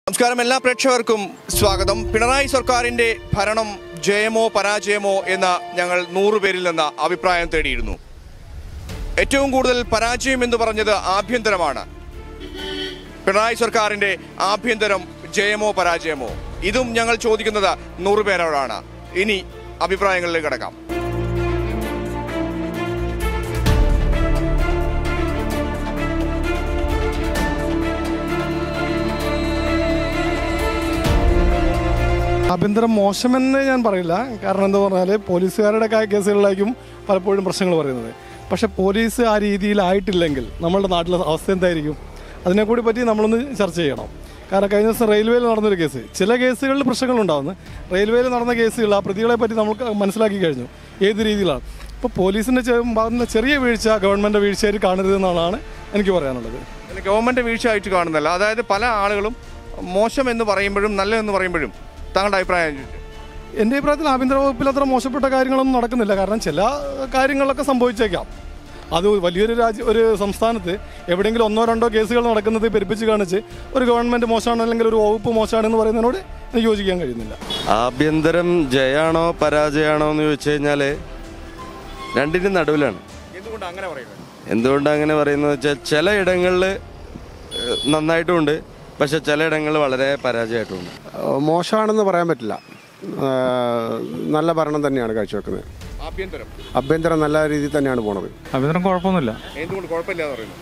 നമസ്കാരം എല്ലാ പ്രേക്ഷകർക്കും സ്വാഗതം പിണറായി സർക്കാരിന്റെ ഭരണം ജയമോ പരാജയമോ എന്ന ഞങ്ങൾ നൂറ് പേരിൽ നിന്ന് അഭിപ്രായം തേടിയിരുന്നു ഏറ്റവും കൂടുതൽ പരാജയം എന്ന് പറഞ്ഞത് ആഭ്യന്തരമാണ് പിണറായി സർക്കാരിന്റെ ആഭ്യന്തരം ജയമോ പരാജയമോ ഇതും ഞങ്ങൾ ചോദിക്കുന്നത് നൂറ് പേരോടാണ് ഇനി അഭിപ്രായങ്ങളിലേക്ക് കിടക്കാം ആഭ്യന്തരം മോശമെന്ന് ഞാൻ പറയില്ല കാരണം എന്താ പറഞ്ഞാൽ പോലീസുകാരുടെ ക- കേസുകളിലായിരിക്കും പലപ്പോഴും പ്രശ്നങ്ങൾ പറയുന്നത് പക്ഷെ പോലീസ് ആ രീതിയിലായിട്ടില്ലെങ്കിൽ നമ്മളുടെ നാട്ടിലെ അവസ്ഥ എന്തായിരിക്കും അതിനെ കൂടി പറ്റി നമ്മളൊന്ന് ചർച്ച ചെയ്യണം കാരണം കഴിഞ്ഞ ദിവസം റെയിൽവേയിൽ നടന്നൊരു കേസ് ചില കേസുകളിൽ പ്രശ്നങ്ങളുണ്ടാകുന്നു റെയിൽവേയിൽ നടന്ന കേസുകൾ ആ പ്രതികളെ പറ്റി നമുക്ക് മനസ്സിലാക്കി കഴിഞ്ഞു ഏത് രീതിയിലാണ് ഇപ്പോൾ പോലീസിൻ്റെ ഭാഗത്തുനിന്ന് ചെറിയ വീഴ്ച ഗവൺമെൻറ് വീഴ്ചയായിട്ട് കാണരുതെന്നാണ് എനിക്ക് പറയാനുള്ളത് പിന്നെ ഗവൺമെന്റ് വീഴ്ച ആയിട്ട് കാണുന്നില്ല അതായത് പല ആളുകളും മോശം എന്ന് പറയുമ്പോഴും നല്ലതെന്ന് പറയുമ്പോഴും താങ്കളുടെ അഭിപ്രായം ചോദിച്ചു എൻ്റെ അഭിപ്രായത്തിൽ ആഭ്യന്തര വകുപ്പിൽ അത്ര മോശപ്പെട്ട കാര്യങ്ങളൊന്നും നടക്കുന്നില്ല കാരണം ചില കാര്യങ്ങളൊക്കെ സംഭവിച്ചേക്കാം അത് വലിയൊരു രാജ്യ ഒരു സംസ്ഥാനത്ത് എവിടെയെങ്കിലും ഒന്നോ രണ്ടോ കേസുകൾ നടക്കുന്നത് പെരുപ്പിച്ച് കാണിച്ച് ഒരു ഗവൺമെൻറ് മോശമാണ് അല്ലെങ്കിൽ ഒരു വകുപ്പ് മോശമാണെന്ന് പറയുന്നതിനോട് എനിക്ക് യോജിക്കാൻ കഴിയുന്നില്ല ആഭ്യന്തരം ജയാണോ പരാജയമാണോ എന്ന് ചോദിച്ചു കഴിഞ്ഞാൽ രണ്ടിനും നടുവിലാണ് എന്തുകൊണ്ട് അങ്ങനെ പറയുന്നത് എന്തുകൊണ്ട് അങ്ങനെ പറയുന്നത് വെച്ചാൽ ചില ഇടങ്ങളിൽ നന്നായിട്ടുമുണ്ട് പക്ഷെ ചില ഇടങ്ങളിൽ വളരെ പരാജയമായിട്ടുമുണ്ട് മോശമാണെന്ന് പറയാൻ പറ്റില്ല ആ, നല്ല ഭരണം തന്നെയാണ് കാഴ്ചവെക്കുന്നത് ആഭ്യന്തരം ആഭ്യന്തരം നല്ല രീതിയിൽ തന്നെയാണ് പോണത് അഭിനന്ദനം കുഴപ്പമൊന്നുമില്ല എന്തുകൊണ്ട് കുഴപ്പമില്ല എന്ന് പറയുന്നു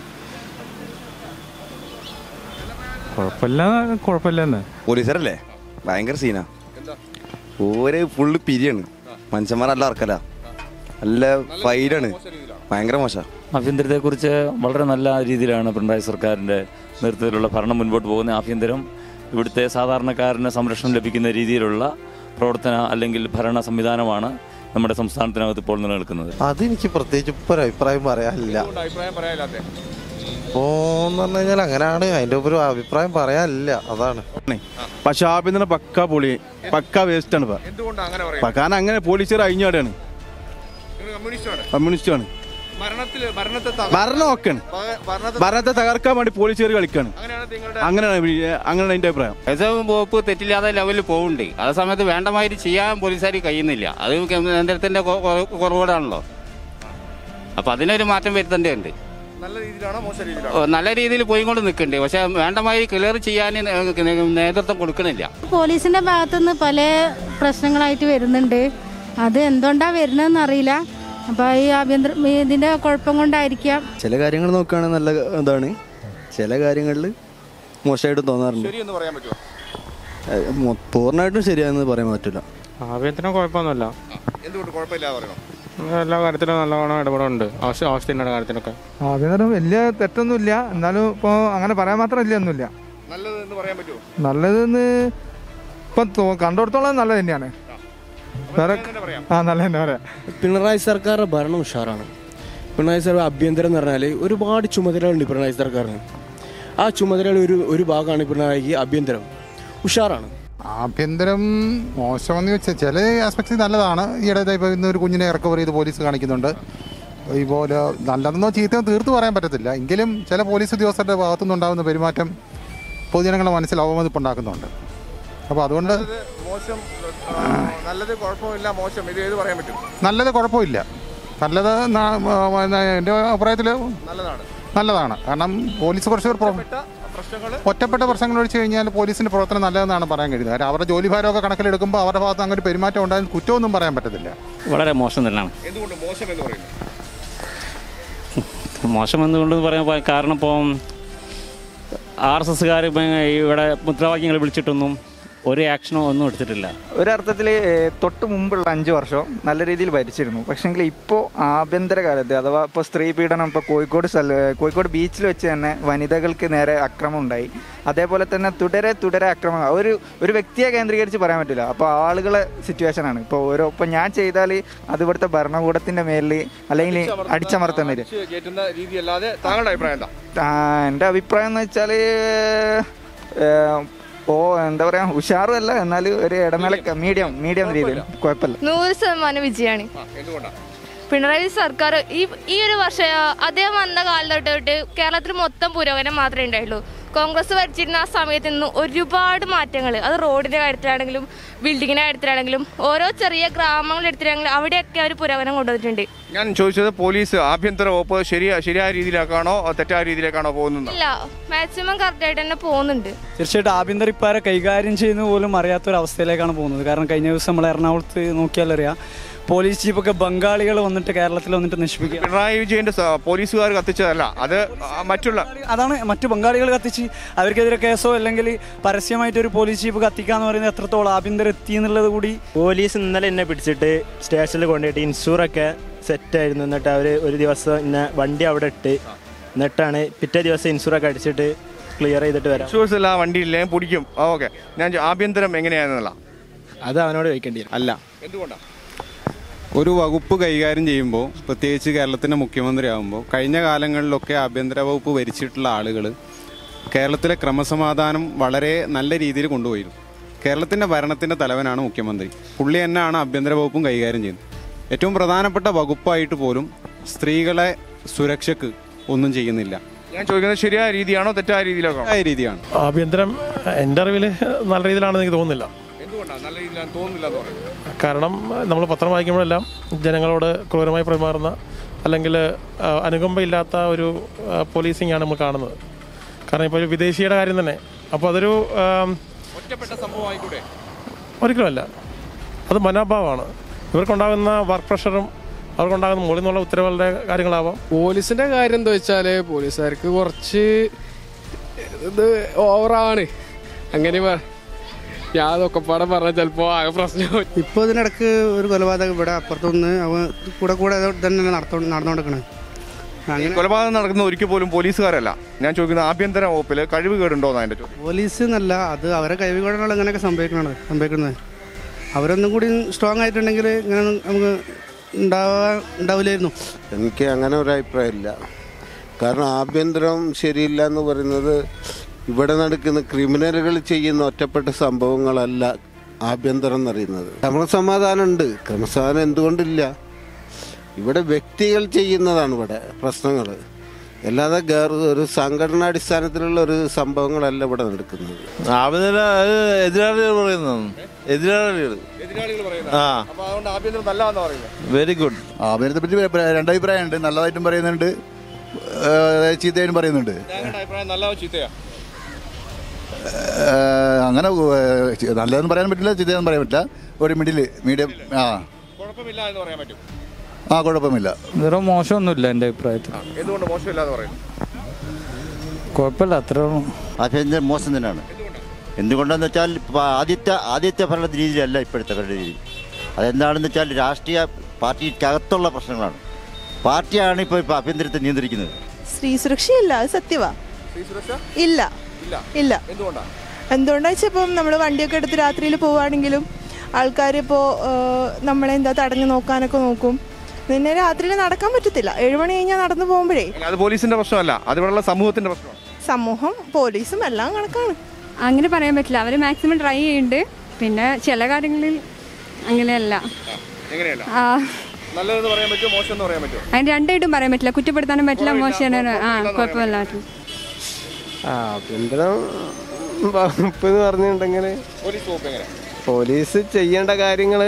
കുഴപ്പമില്ല കുഴപ്പമില്ല എന്ന് പോലീസുകാരല്ലേ ഭയങ്കര സീനാ ഓര് ഫുള്ള് പിരിയാണ് മനുഷ്യന്മാർ നല്ല ഇറക്കല നല്ല ഫൈഡാണ് ഭയങ്കര മോശ ആഭ്യന്തരത്തെക്കുറിച്ച് വളരെ നല്ല രീതിയിലാണ് പിണറായി സർക്കാരിൻ്റെ നേതൃത്വത്തിലുള്ള ഭരണം മുൻപോട്ട് പോകുന്ന ആഭ്യന്തരം ഇവിടുത്തെ സാധാരണക്കാരന് സംരക്ഷണം ലഭിക്കുന്ന രീതിയിലുള്ള പ്രവർത്തന അല്ലെങ്കിൽ ഭരണ സംവിധാനമാണ് നമ്മുടെ സംസ്ഥാനത്തിനകത്ത് ഇപ്പോൾ നിലനിൽക്കുന്നത് അതെനിക്ക് പ്രത്യേകിച്ച് ഇപ്പൊ ഒരു അഭിപ്രായം പറയാനില്ല എന്തുകൊണ്ട് അഭിപ്രായം പറയാനില്ലാത്തെ ഇപ്പോന്ന് പറഞ്ഞു കഴിഞ്ഞാൽ അങ്ങനെയാണ് അതിന്റെ ഒരു അഭിപ്രായം പറയാനില്ല അതാണ് പക്ഷെ ആഭ്യന്തരം പക്ക പൊളി പക്ക വേസ്റ്റ് ആണ് ഇപ്പൊ. എന്തുകൊണ്ട് അങ്ങനെ പ- പറയുന്നത് കാരണം അങ്ങനെ പോലീസുകാർ അഴിഞ്ഞാടാണ് നിങ്ങൾ കമ്മ്യൂണിസ്റ്റാണ് കമ്മ്യൂണിസ്റ്റ് ആണ് ഭരണത്തില് ഭരണത്തെ ഭരണം ഒക്കെയാണ് ഭ- ഭരണത്തെ ഭരണത്തെ തകർക്കാൻ വേണ്ടി പോലീസുകാർ കളിക്കാണ് അങ്ങനെയാണ് നിങ്ങളുടെ അങ്ങനെയാണ് ഈ- അങ്ങനെയാണ് എന്റെ അഭിപ്രായം വകുപ്പ് തെറ്റില്ലാത്ത ലെവലിൽ പോകുന്നുണ്ട് അതേ സമയത്ത് വേണ്ടമാതിരി ചെയ്യാൻ പോലീസുകാർ കഴിയുന്നില്ല അത് കേന്ദ്രത്തിന്റെ കൊ- കൊ- കുറവുകളാണല്ലോ അപ്പൊ അതിനൊരു മാറ്റം വരുത്തേണ്ടതുണ്ട് നല്ല രീതിയിലാണോ മോശം രീതിയിലാണോ ഓ, നല്ല രീതിയിൽ പോയിക്കൊണ്ട് നിൽക്കുന്നുണ്ട് പക്ഷെ വേണ്ടമാതിരി ക്ലിയർ ചെയ്യാൻ നേ- നേതൃത്വം കൊടുക്കണില്ല പോലീസിന്റെ ഭാഗത്തുനിന്ന് പല പ്രശ്നങ്ങളായിട്ട് വരുന്നുണ്ട് അത് എന്തുകൊണ്ടാ വരുന്നതെന്ന് അറിയില്ല അപ്പോൾ ഈ ആഭ്യന്തര ഇതിന്റെ കുഴപ്പം കൊണ്ടായിരിക്കാം ചില കാര്യങ്ങൾ നോക്കുകയാണെങ്കിൽ നല്ല ഇതാണ് ചില കാര്യങ്ങളിൽ മോശമായിട്ട് തോന്നാറുണ്ട് ശരിയെന്ന് പറയാൻ പറ്റുമോ ഏഹ് മൊ- പൂർണ്ണമായിട്ടും ശരിയാണെന്ന് പറയാൻ പറ്റില്ല ആഭ്യന്തരം കുഴപ്പമൊന്നുമില്ല എന്തുകൊണ്ട് കുഴപ്പമില്ല പറയണം എല്ലാ കാര്യത്തിലും നല്ലവണ്ണം ഇടപെടുന്നുണ്ട് ആവശ്യ ആവശ്യത്തിൻ്റെ കാര്യത്തിലൊക്കെ ആഭ്യന്തരം വലിയ തെറ്റൊന്നുമില്ല എന്നാലും ഇപ്പോൾ അങ്ങനെ പറയാൻ മാത്രം ഇല്ല ഒന്നുമില്ല നല്ലത് എന്ന് പറയാൻ പറ്റുമോ നല്ലതെന്ന് ഇപ്പം തോ- കണ്ടിടത്തോളം നല്ലത് തന്നെയാണ് വേറെ തന്നെ പറയാം ആ നല്ല തന്നെ പറയാം പിണറായി സർക്കാരിന്റെ ഭരണം ഉഷാറാണ് പിണറായി സർക്കാർ ആഭ്യന്തരം എന്ന് പറഞ്ഞാൽ ഒരുപാട് ചുമതലകളുണ്ട് പിണറായി സർക്കാരിന് ആ ചുമതലയുടെ ഒരു ഒരു ഭാഗമാണ് പിണറായിക്ക് ആഭ്യന്തരം ഉഷാറാണ് ആഭ്യന്തരം മോശമെന്ന് വെച്ചാൽ ചില ആസ്പെക്ട്സ് നല്ലതാണ് ഈയിടെ ഇപ്പോൾ ഇന്ന് ഒരു കുഞ്ഞിനെ റിക്കവർ ചെയ്ത് പോലീസ് കാണിക്കുന്നുണ്ട് ഇതുപോലെ നല്ലതെന്നോ ചീത്തയോ തീർത്ത് പറയാൻ പറ്റത്തില്ല എങ്കിലും ചില പോലീസ് ഉദ്യോഗസ്ഥരുടെ ഭാഗത്തുനിന്നുണ്ടാകുന്ന പെരുമാറ്റം പൊതുജനങ്ങളുടെ മനസ്സിൽ അവമതിപ്പുണ്ടാക്കുന്നുണ്ട് അപ്പോൾ അതുകൊണ്ട് ഇത് മോശം ആ, നല്ലത് കുഴപ്പമില്ല മോശം ഇത് ഏത് പറയാൻ പറ്റും നല്ലത് കുഴപ്പമില്ല നല്ലത് ന- ആ, എൻ്റെ അഭിപ്രായത്തിൽ നല്ലതാണ് നല്ലതാണ് കാരണം പോലീസ് കുറച്ച് ഒരു പ്രോ- പ്രശ്നങ്ങൾ ഒറ്റപ്പെട്ട പ്രശ്നങ്ങൾ ഒഴിച്ച് കഴിഞ്ഞാൽ പോലീസിന്റെ പ്രവർത്തനം നല്ലതെന്നാണ് പറയാൻ കഴിയുന്നത് കാരണം അവരുടെ ജോലി ഭാരമൊക്കെ കണക്കിലെടുക്കുമ്പോൾ അവരുടെ ഭാഗത്ത് അങ്ങനെ ഒരു പെരുമാറ്റം ഉണ്ടായാൽ കുറ്റമൊന്നും പറയാൻ പറ്റത്തില്ല വളരെ മോശം തന്നെയാണ് എന്തുകൊണ്ട് മോശം എന്ന് പറയുന്നു മോശം എന്തുകൊണ്ട് പറയാൻ കാരണം ഇപ്പം ആർ എസ് എസ്സുകാർ ഇവിടെ മുദ്രാവാക്യങ്ങൾ വിളിച്ചിട്ടൊന്നും ഒരു ആക്ഷനോ ഒന്നും എടുത്തിട്ടില്ല ഒരർത്ഥത്തിൽ തൊട്ട് മുമ്പുള്ള അഞ്ച് വർഷം നല്ല രീതിയിൽ ഭരിച്ചിരുന്നു പക്ഷേങ്കിൽ ഇപ്പോൾ ആഭ്യന്തര കാലത്ത് അഥവാ ഇപ്പോൾ സ്ത്രീ പീഡനം ഇപ്പോൾ കോഴിക്കോട് സ്ഥല കോഴിക്കോട് ബീച്ചിൽ വെച്ച് തന്നെ വനിതകൾക്ക് നേരെ അക്രമം ഉണ്ടായി അതേപോലെ തന്നെ തുടരെ തുടരെ അക്രമം ഒരു ഒരു വ്യക്തിയെ കേന്ദ്രീകരിച്ച് പറയാൻ പറ്റില്ല അപ്പോൾ ആളുകളെ സിറ്റുവേഷനാണ് ഇപ്പോൾ ഓരോ ഇപ്പോൾ ഞാൻ ചെയ്താൽ അത് ഇവിടുത്തെ ഭരണകൂടത്തിൻ്റെ മേലിൽ അല്ലെങ്കിൽ അടിച്ചമർത്താൻ വരും അടിച്ച് കയറ്റുന്ന രീതിയല്ലാതെ താങ്കളുടെ അഭിപ്രായം എന്താ ആ, എൻ്റെ അഭിപ്രായം എന്ന് വെച്ചാൽ ഓ എന്താ പറയാ ഉഷാറുമല്ല എന്നാൽ ഒരു ഇടനില മീഡിയം മീഡിയം രീതിയിൽ കുഴപ്പമില്ല നൂറ് ശതമാനം വിജയമാണ് എന്തുകൊണ്ടാണ് പിണറായി സർക്കാർ ഈ ഈ ഒരു വർഷം അദ്ദേഹം വന്ന കാലം തൊട്ട് കേരളത്തിൽ മൊത്തം പുരോഗമനം മാത്രമേ ഉണ്ടായുള്ളൂ കോൺഗ്രസ് ഭരിച്ചിരുന്ന ആ സമയത്ത് നിന്ന് ഒരുപാട് മാറ്റങ്ങൾ അത് റോഡിൻ്റെ കാര്യത്തിലാണെങ്കിലും ബിൽഡിങ്ങിൻ്റെ കാര്യത്തിലാണെങ്കിലും ഓരോ ചെറിയ ഗ്രാമങ്ങളുടെ എടുത്തിട്ടാണെങ്കിലും അവിടെയൊക്കെ അവർ പുരോഗമനം കൊണ്ടുവന്നിട്ടുണ്ട് ഞാൻ ചോദിച്ചത് പോലീസ് ആഭ്യന്തര വകുപ്പ് ശരിയാ ശരിയായ രീതിയിലേക്കാണോ തെറ്റായ രീതിയിലേക്കാണോ പോകുന്നത് ഇല്ല മാക്സിമം കറക്റ്റായിട്ട് തന്നെ പോകുന്നുണ്ട് തീർച്ചയായിട്ടും ആഭ്യന്തര ഇപ്പാരെ കൈകാര്യം ചെയ്യുന്ന പോലും അറിയാത്തൊരവസ്ഥയിലേക്കാണ് പോകുന്നത് കാരണം കഴിഞ്ഞ ദിവസം നമ്മൾ എറണാകുളത്ത് നോക്കിയാലറിയാം പോലീസ് ജീപ്പൊക്കെ ബംഗാളികൾ വന്നിട്ട് കേരളത്തിൽ വന്നിട്ട് നശിപ്പിക്കുക പിണറായി വിജയന്റെ സ- പോലീസുകാർ കത്തിച്ചതല്ല അത് ആ, മറ്റുള്ള അതാണ് മറ്റു ബംഗാളികൾ കത്തിച്ച് അവർക്കെതിരെ കേസോ അല്ലെങ്കിൽ പരസ്യമായിട്ട് ഒരു പോലീസ് ജീപ്പ് കത്തിക്കാന്ന് പറയുന്നത് എത്രത്തോളം ആഭ്യന്തരം എത്തി എന്നുള്ളത് കൂടി പോലീസ് ഇന്നലെ എന്നെ പിടിച്ചിട്ട് സ്റ്റേഷനിൽ കൊണ്ടുപോയിട്ട് ഇൻഷൂറൊക്കെ സെറ്റായിരുന്നു എന്നിട്ട് അവർ ഒരു ദിവസം ഇന്നെ വണ്ടി അവിടെ ഇട്ട് എന്നിട്ടാണ് പിറ്റേ ദിവസം ഇൻഷൂറൊക്കെ അടിച്ചിട്ട് ക്ലിയർ ചെയ്തിട്ട് വരാം ഇൻഷുറൻസ് ഇല്ല വണ്ടിയില്ലേ പിടിക്കും ഓക്കെ ഞാൻ ചോ- ആഭ്യന്തരം എങ്ങനെയാണെന്നുള്ള അത് അവനോട് ചോദിക്കേണ്ടി വരും അല്ല എന്തുകൊണ്ടാണ് ഒരു വകുപ്പ് കൈകാര്യം ചെയ്യുമ്പോൾ പ്രത്യേകിച്ച് കേരളത്തിൻ്റെ മുഖ്യമന്ത്രി ആകുമ്പോൾ കഴിഞ്ഞ കാലങ്ങളിലൊക്കെ ആഭ്യന്തര വകുപ്പ് ഭരിച്ചിട്ടുള്ള ആളുകൾ കേരളത്തിലെ ക്രമസമാധാനം വളരെ നല്ല രീതിയിൽ കൊണ്ടുപോയിരുന്നു കേരളത്തിൻ്റെ ഭരണത്തിൻ്റെ തലവനാണ് മുഖ്യമന്ത്രി പുള്ളി തന്നെയാണ് ആഭ്യന്തര വകുപ്പും കൈകാര്യം ചെയ്യുന്നത് ഏറ്റവും പ്രധാനപ്പെട്ട വകുപ്പായിട്ട് പോലും സ്ത്രീകളെ സുരക്ഷയ്ക്ക് ഒന്നും ചെയ്യുന്നില്ല ഞാൻ ചോദിക്കുന്നത് ശരിയായ രീതിയാണോ തെറ്റായ രീതിയിലേക്കാണോ തെറ്റായ രീതിയാണ് ആഭ്യന്തരം എൻ്റെ അറിവിൽ നല്ല രീതിയിലാണെന്ന് എനിക്ക് തോന്നുന്നില്ല എന്തുകൊണ്ടാണ് നല്ല രീതിയിലാണ് തോന്നുന്നില്ല എന്ന് പറയുന്നത് കാരണം നമ്മൾ പത്രം വായിക്കുമ്പോഴെല്ലാം ജനങ്ങളോട് ക്രൂരമായി പെരുമാറുന്ന അല്ലെങ്കിൽ ആ, അനുകമ്പയില്ലാത്ത ഒരു പോലീസിംഗ് ആണ് നമ്മൾ കാണുന്നത് കാരണം ഇപ്പോൾ ഒരു വിദേശിയുടെ കാര്യം തന്നെ അപ്പോൾ അതൊരു ആം, ഒറ്റപ്പെട്ട സംഭവമായിക്കൂടെ ഒരിക്കലുമല്ല അത് മനോഭാവമാണ് ഇവർക്കുണ്ടാകുന്ന വർക്ക് പ്രഷറും അവർക്കുണ്ടാകുന്ന മുകളിൽ നിന്നുള്ള ഉത്തരവുകളുടെ കാര്യങ്ങളാവാം പോലീസിന്റെ കാര്യം എന്താ വെച്ചാല് പോലീസുകാർക്ക് കുറച്ച് ഇത് ഓവറാണ് അങ്ങനെ പ- ഞാൻ അതൊക്കെ പാടെ പറഞ്ഞ ചിലപ്പോ ആകെ പ്രശ്നമാവും ഇപ്പോൾ ഇതിനിടക്ക് ഒരു കൊലപാതകം ഇവിടെ അപ്പുറത്തുനിന്ന് അവൻ കൂടെ കൂടെ ഇത് തന്നെ നടത്തോ നടന്നുകൊണ്ടിരിക്കണേ ഈ കൊലപാതകം നടക്കുന്ന ഒരിക്കൽ പോലും പോലീസുകാരല്ല ഞാൻ ചോദിക്കുന്നത് ആഭ്യന്തര വകുപ്പിൽ കഴിവ് കേടുണ്ടോന്നാ എന്റെ ചോദ്യം പോലീസ് എന്നല്ല അത് അവരെ കൈവികൊണ്ടാണ് ഇങ്ങനെയൊക്കെ സംഭവിക്കണത് സംഭവിക്കുന്നത് അവരൊന്നും കൂടി സ്ട്രോങ് ആയിട്ടുണ്ടെങ്കിൽ ഇങ്ങനെ നമുക്ക് ഉണ്ടാവാ ഉണ്ടാവില്ലായിരുന്നു എനിക്ക് അങ്ങനെ ഒരു അഭിപ്രായമില്ല കാരണം ആഭ്യന്തരം ശരിയില്ല എന്ന് പറയുന്നത് ഇവിടെ നടക്കുന്ന ക്രിമിനലുകൾ ചെയ്യുന്ന ഒറ്റപ്പെട്ട സംഭവങ്ങളല്ല ആഭ്യന്തരം എന്നറിയുന്നത് ക്രമസമാധാനമുണ്ട് ക്രമസമാധാനം എന്തുകൊണ്ടില്ല ഇവിടെ വ്യക്തികൾ ചെയ്യുന്നതാണ് ഇവിടെ പ്രശ്നങ്ങൾ അല്ലാതെ ഗേർ- ഒരു സംഘടനാടിസ്ഥാനത്തിലുള്ള ഒരു സംഭവങ്ങളല്ല ഇവിടെ നടക്കുന്നത് ആഭ്യന്തര അത് എതിരാളികൾ പറയുന്നതാണ് എതിരാളികൾ എതിരാളികൾ പറയുന്നത് ആ അപ്പൊ അതുകൊണ്ട് ആഭ്യന്തരം നല്ലതാന്ന് പറയുന്നത് വെരി ഗുഡ് ആഭ്യന്തരത്തെ പറ്റി രണ്ടഭിപ്രായമുണ്ട് നല്ലതായിട്ടും പറയുന്നുണ്ട് ഏഹ് ചീത്തയായിട്ടും പറയുന്നുണ്ട് ഞങ്ങളുടെ അഭിപ്രായം നല്ലതോ ചീത്തയാ ഏഹ് അങ്ങനെ ഏഹ് നല്ലതെന്ന് പറയാൻ പറ്റില്ല ചീത്തയെന്ന് പറയാൻ പറ്റില്ല ഒരു മിഡിൽ മീഡിയം ആ കുഴപ്പമില്ല എന്ന് പറയാൻ പറ്റും ആ കുഴപ്പമില്ല വേറെ മോശമൊന്നുമില്ല എൻ്റെ അഭിപ്രായത്തിൽ എന്തുകൊണ്ട് മോശമില്ല എന്ന് പറയുന്നു കുഴപ്പമില്ല അത്ര ആഭ്യന്തരം മോശം തന്നെയാണ് എന്തുകൊണ്ടെന്ന് വെച്ചാൽ ഇപ്പോൾ ആദ്യത്തെ ആദ്യത്തെ ഭരണ രീതിയിലല്ല ഇപ്പോഴത്തെ ഭരണ രീതി അതെന്താണെന്ന് വെച്ചാൽ രാഷ്ട്രീയ പാർട്ടിക്കകത്തുള്ള പ്രശ്നങ്ങളാണ് പാർട്ടിയാണ് ഇപ്പോൾ ഇപ്പോൾ ആഭ്യന്തരത്തെ നിയന്ത്രിക്കുന്നത് സ്ത്രീ സുരക്ഷയില്ല അത് സത്യവാ ഇല്ല ഇല്ല ഇല്ല എന്തുകൊണ്ടാണ് എന്തുകൊണ്ടാ വെച്ചാൽ ഇപ്പം നമ്മൾ വണ്ടിയൊക്കെ എടുത്ത് രാത്രിയിൽ പോവുകയാണെങ്കിലും ആൾക്കാർ ഇപ്പോൾ നമ്മളെ എന്താ തടഞ്ഞു നോക്കാനൊക്കെ നോക്കും പിന്നെ രാത്രിയിൽ നടക്കാൻ പറ്റത്തില്ല ഏഴുമണി കഴിഞ്ഞാൽ നടന്നു പോകുമ്പോഴേ അല്ല, അത് പോലീസിന്റെ പ്രശ്നമല്ല അത് ഇവിടെയുള്ള സമൂഹത്തിന്റെ പ്രശ്നമാണ് സമൂഹം പോലീസും എല്ലാം കണക്കാണ് അങ്ങനെ പറയാൻ പറ്റില്ല അവർ മാക്സിമം ട്രൈ ചെയ്യുന്നുണ്ട് പിന്നെ ചില കാര്യങ്ങളിൽ അങ്ങനെയല്ല എങ്ങനെയല്ല ആ, നല്ലതെന്ന് പറയാൻ പറ്റുമോ മോശം എന്ന് പറയാൻ പറ്റുമോ അതിന് രണ്ടായിട്ടും പറയാൻ പറ്റില്ല കുറ്റപ്പെടുത്താനും പറ്റില്ല മോശം ആ കുഴപ്പമില്ല ആഭ്യന്തരം വകുപ്പ് എന്ന് പറഞ്ഞിട്ടുണ്ടെങ്കിൽ പോലീസ് വകുപ്പ് എങ്ങനെ പോലീസ് ചെയ്യേണ്ട കാര്യങ്ങൾ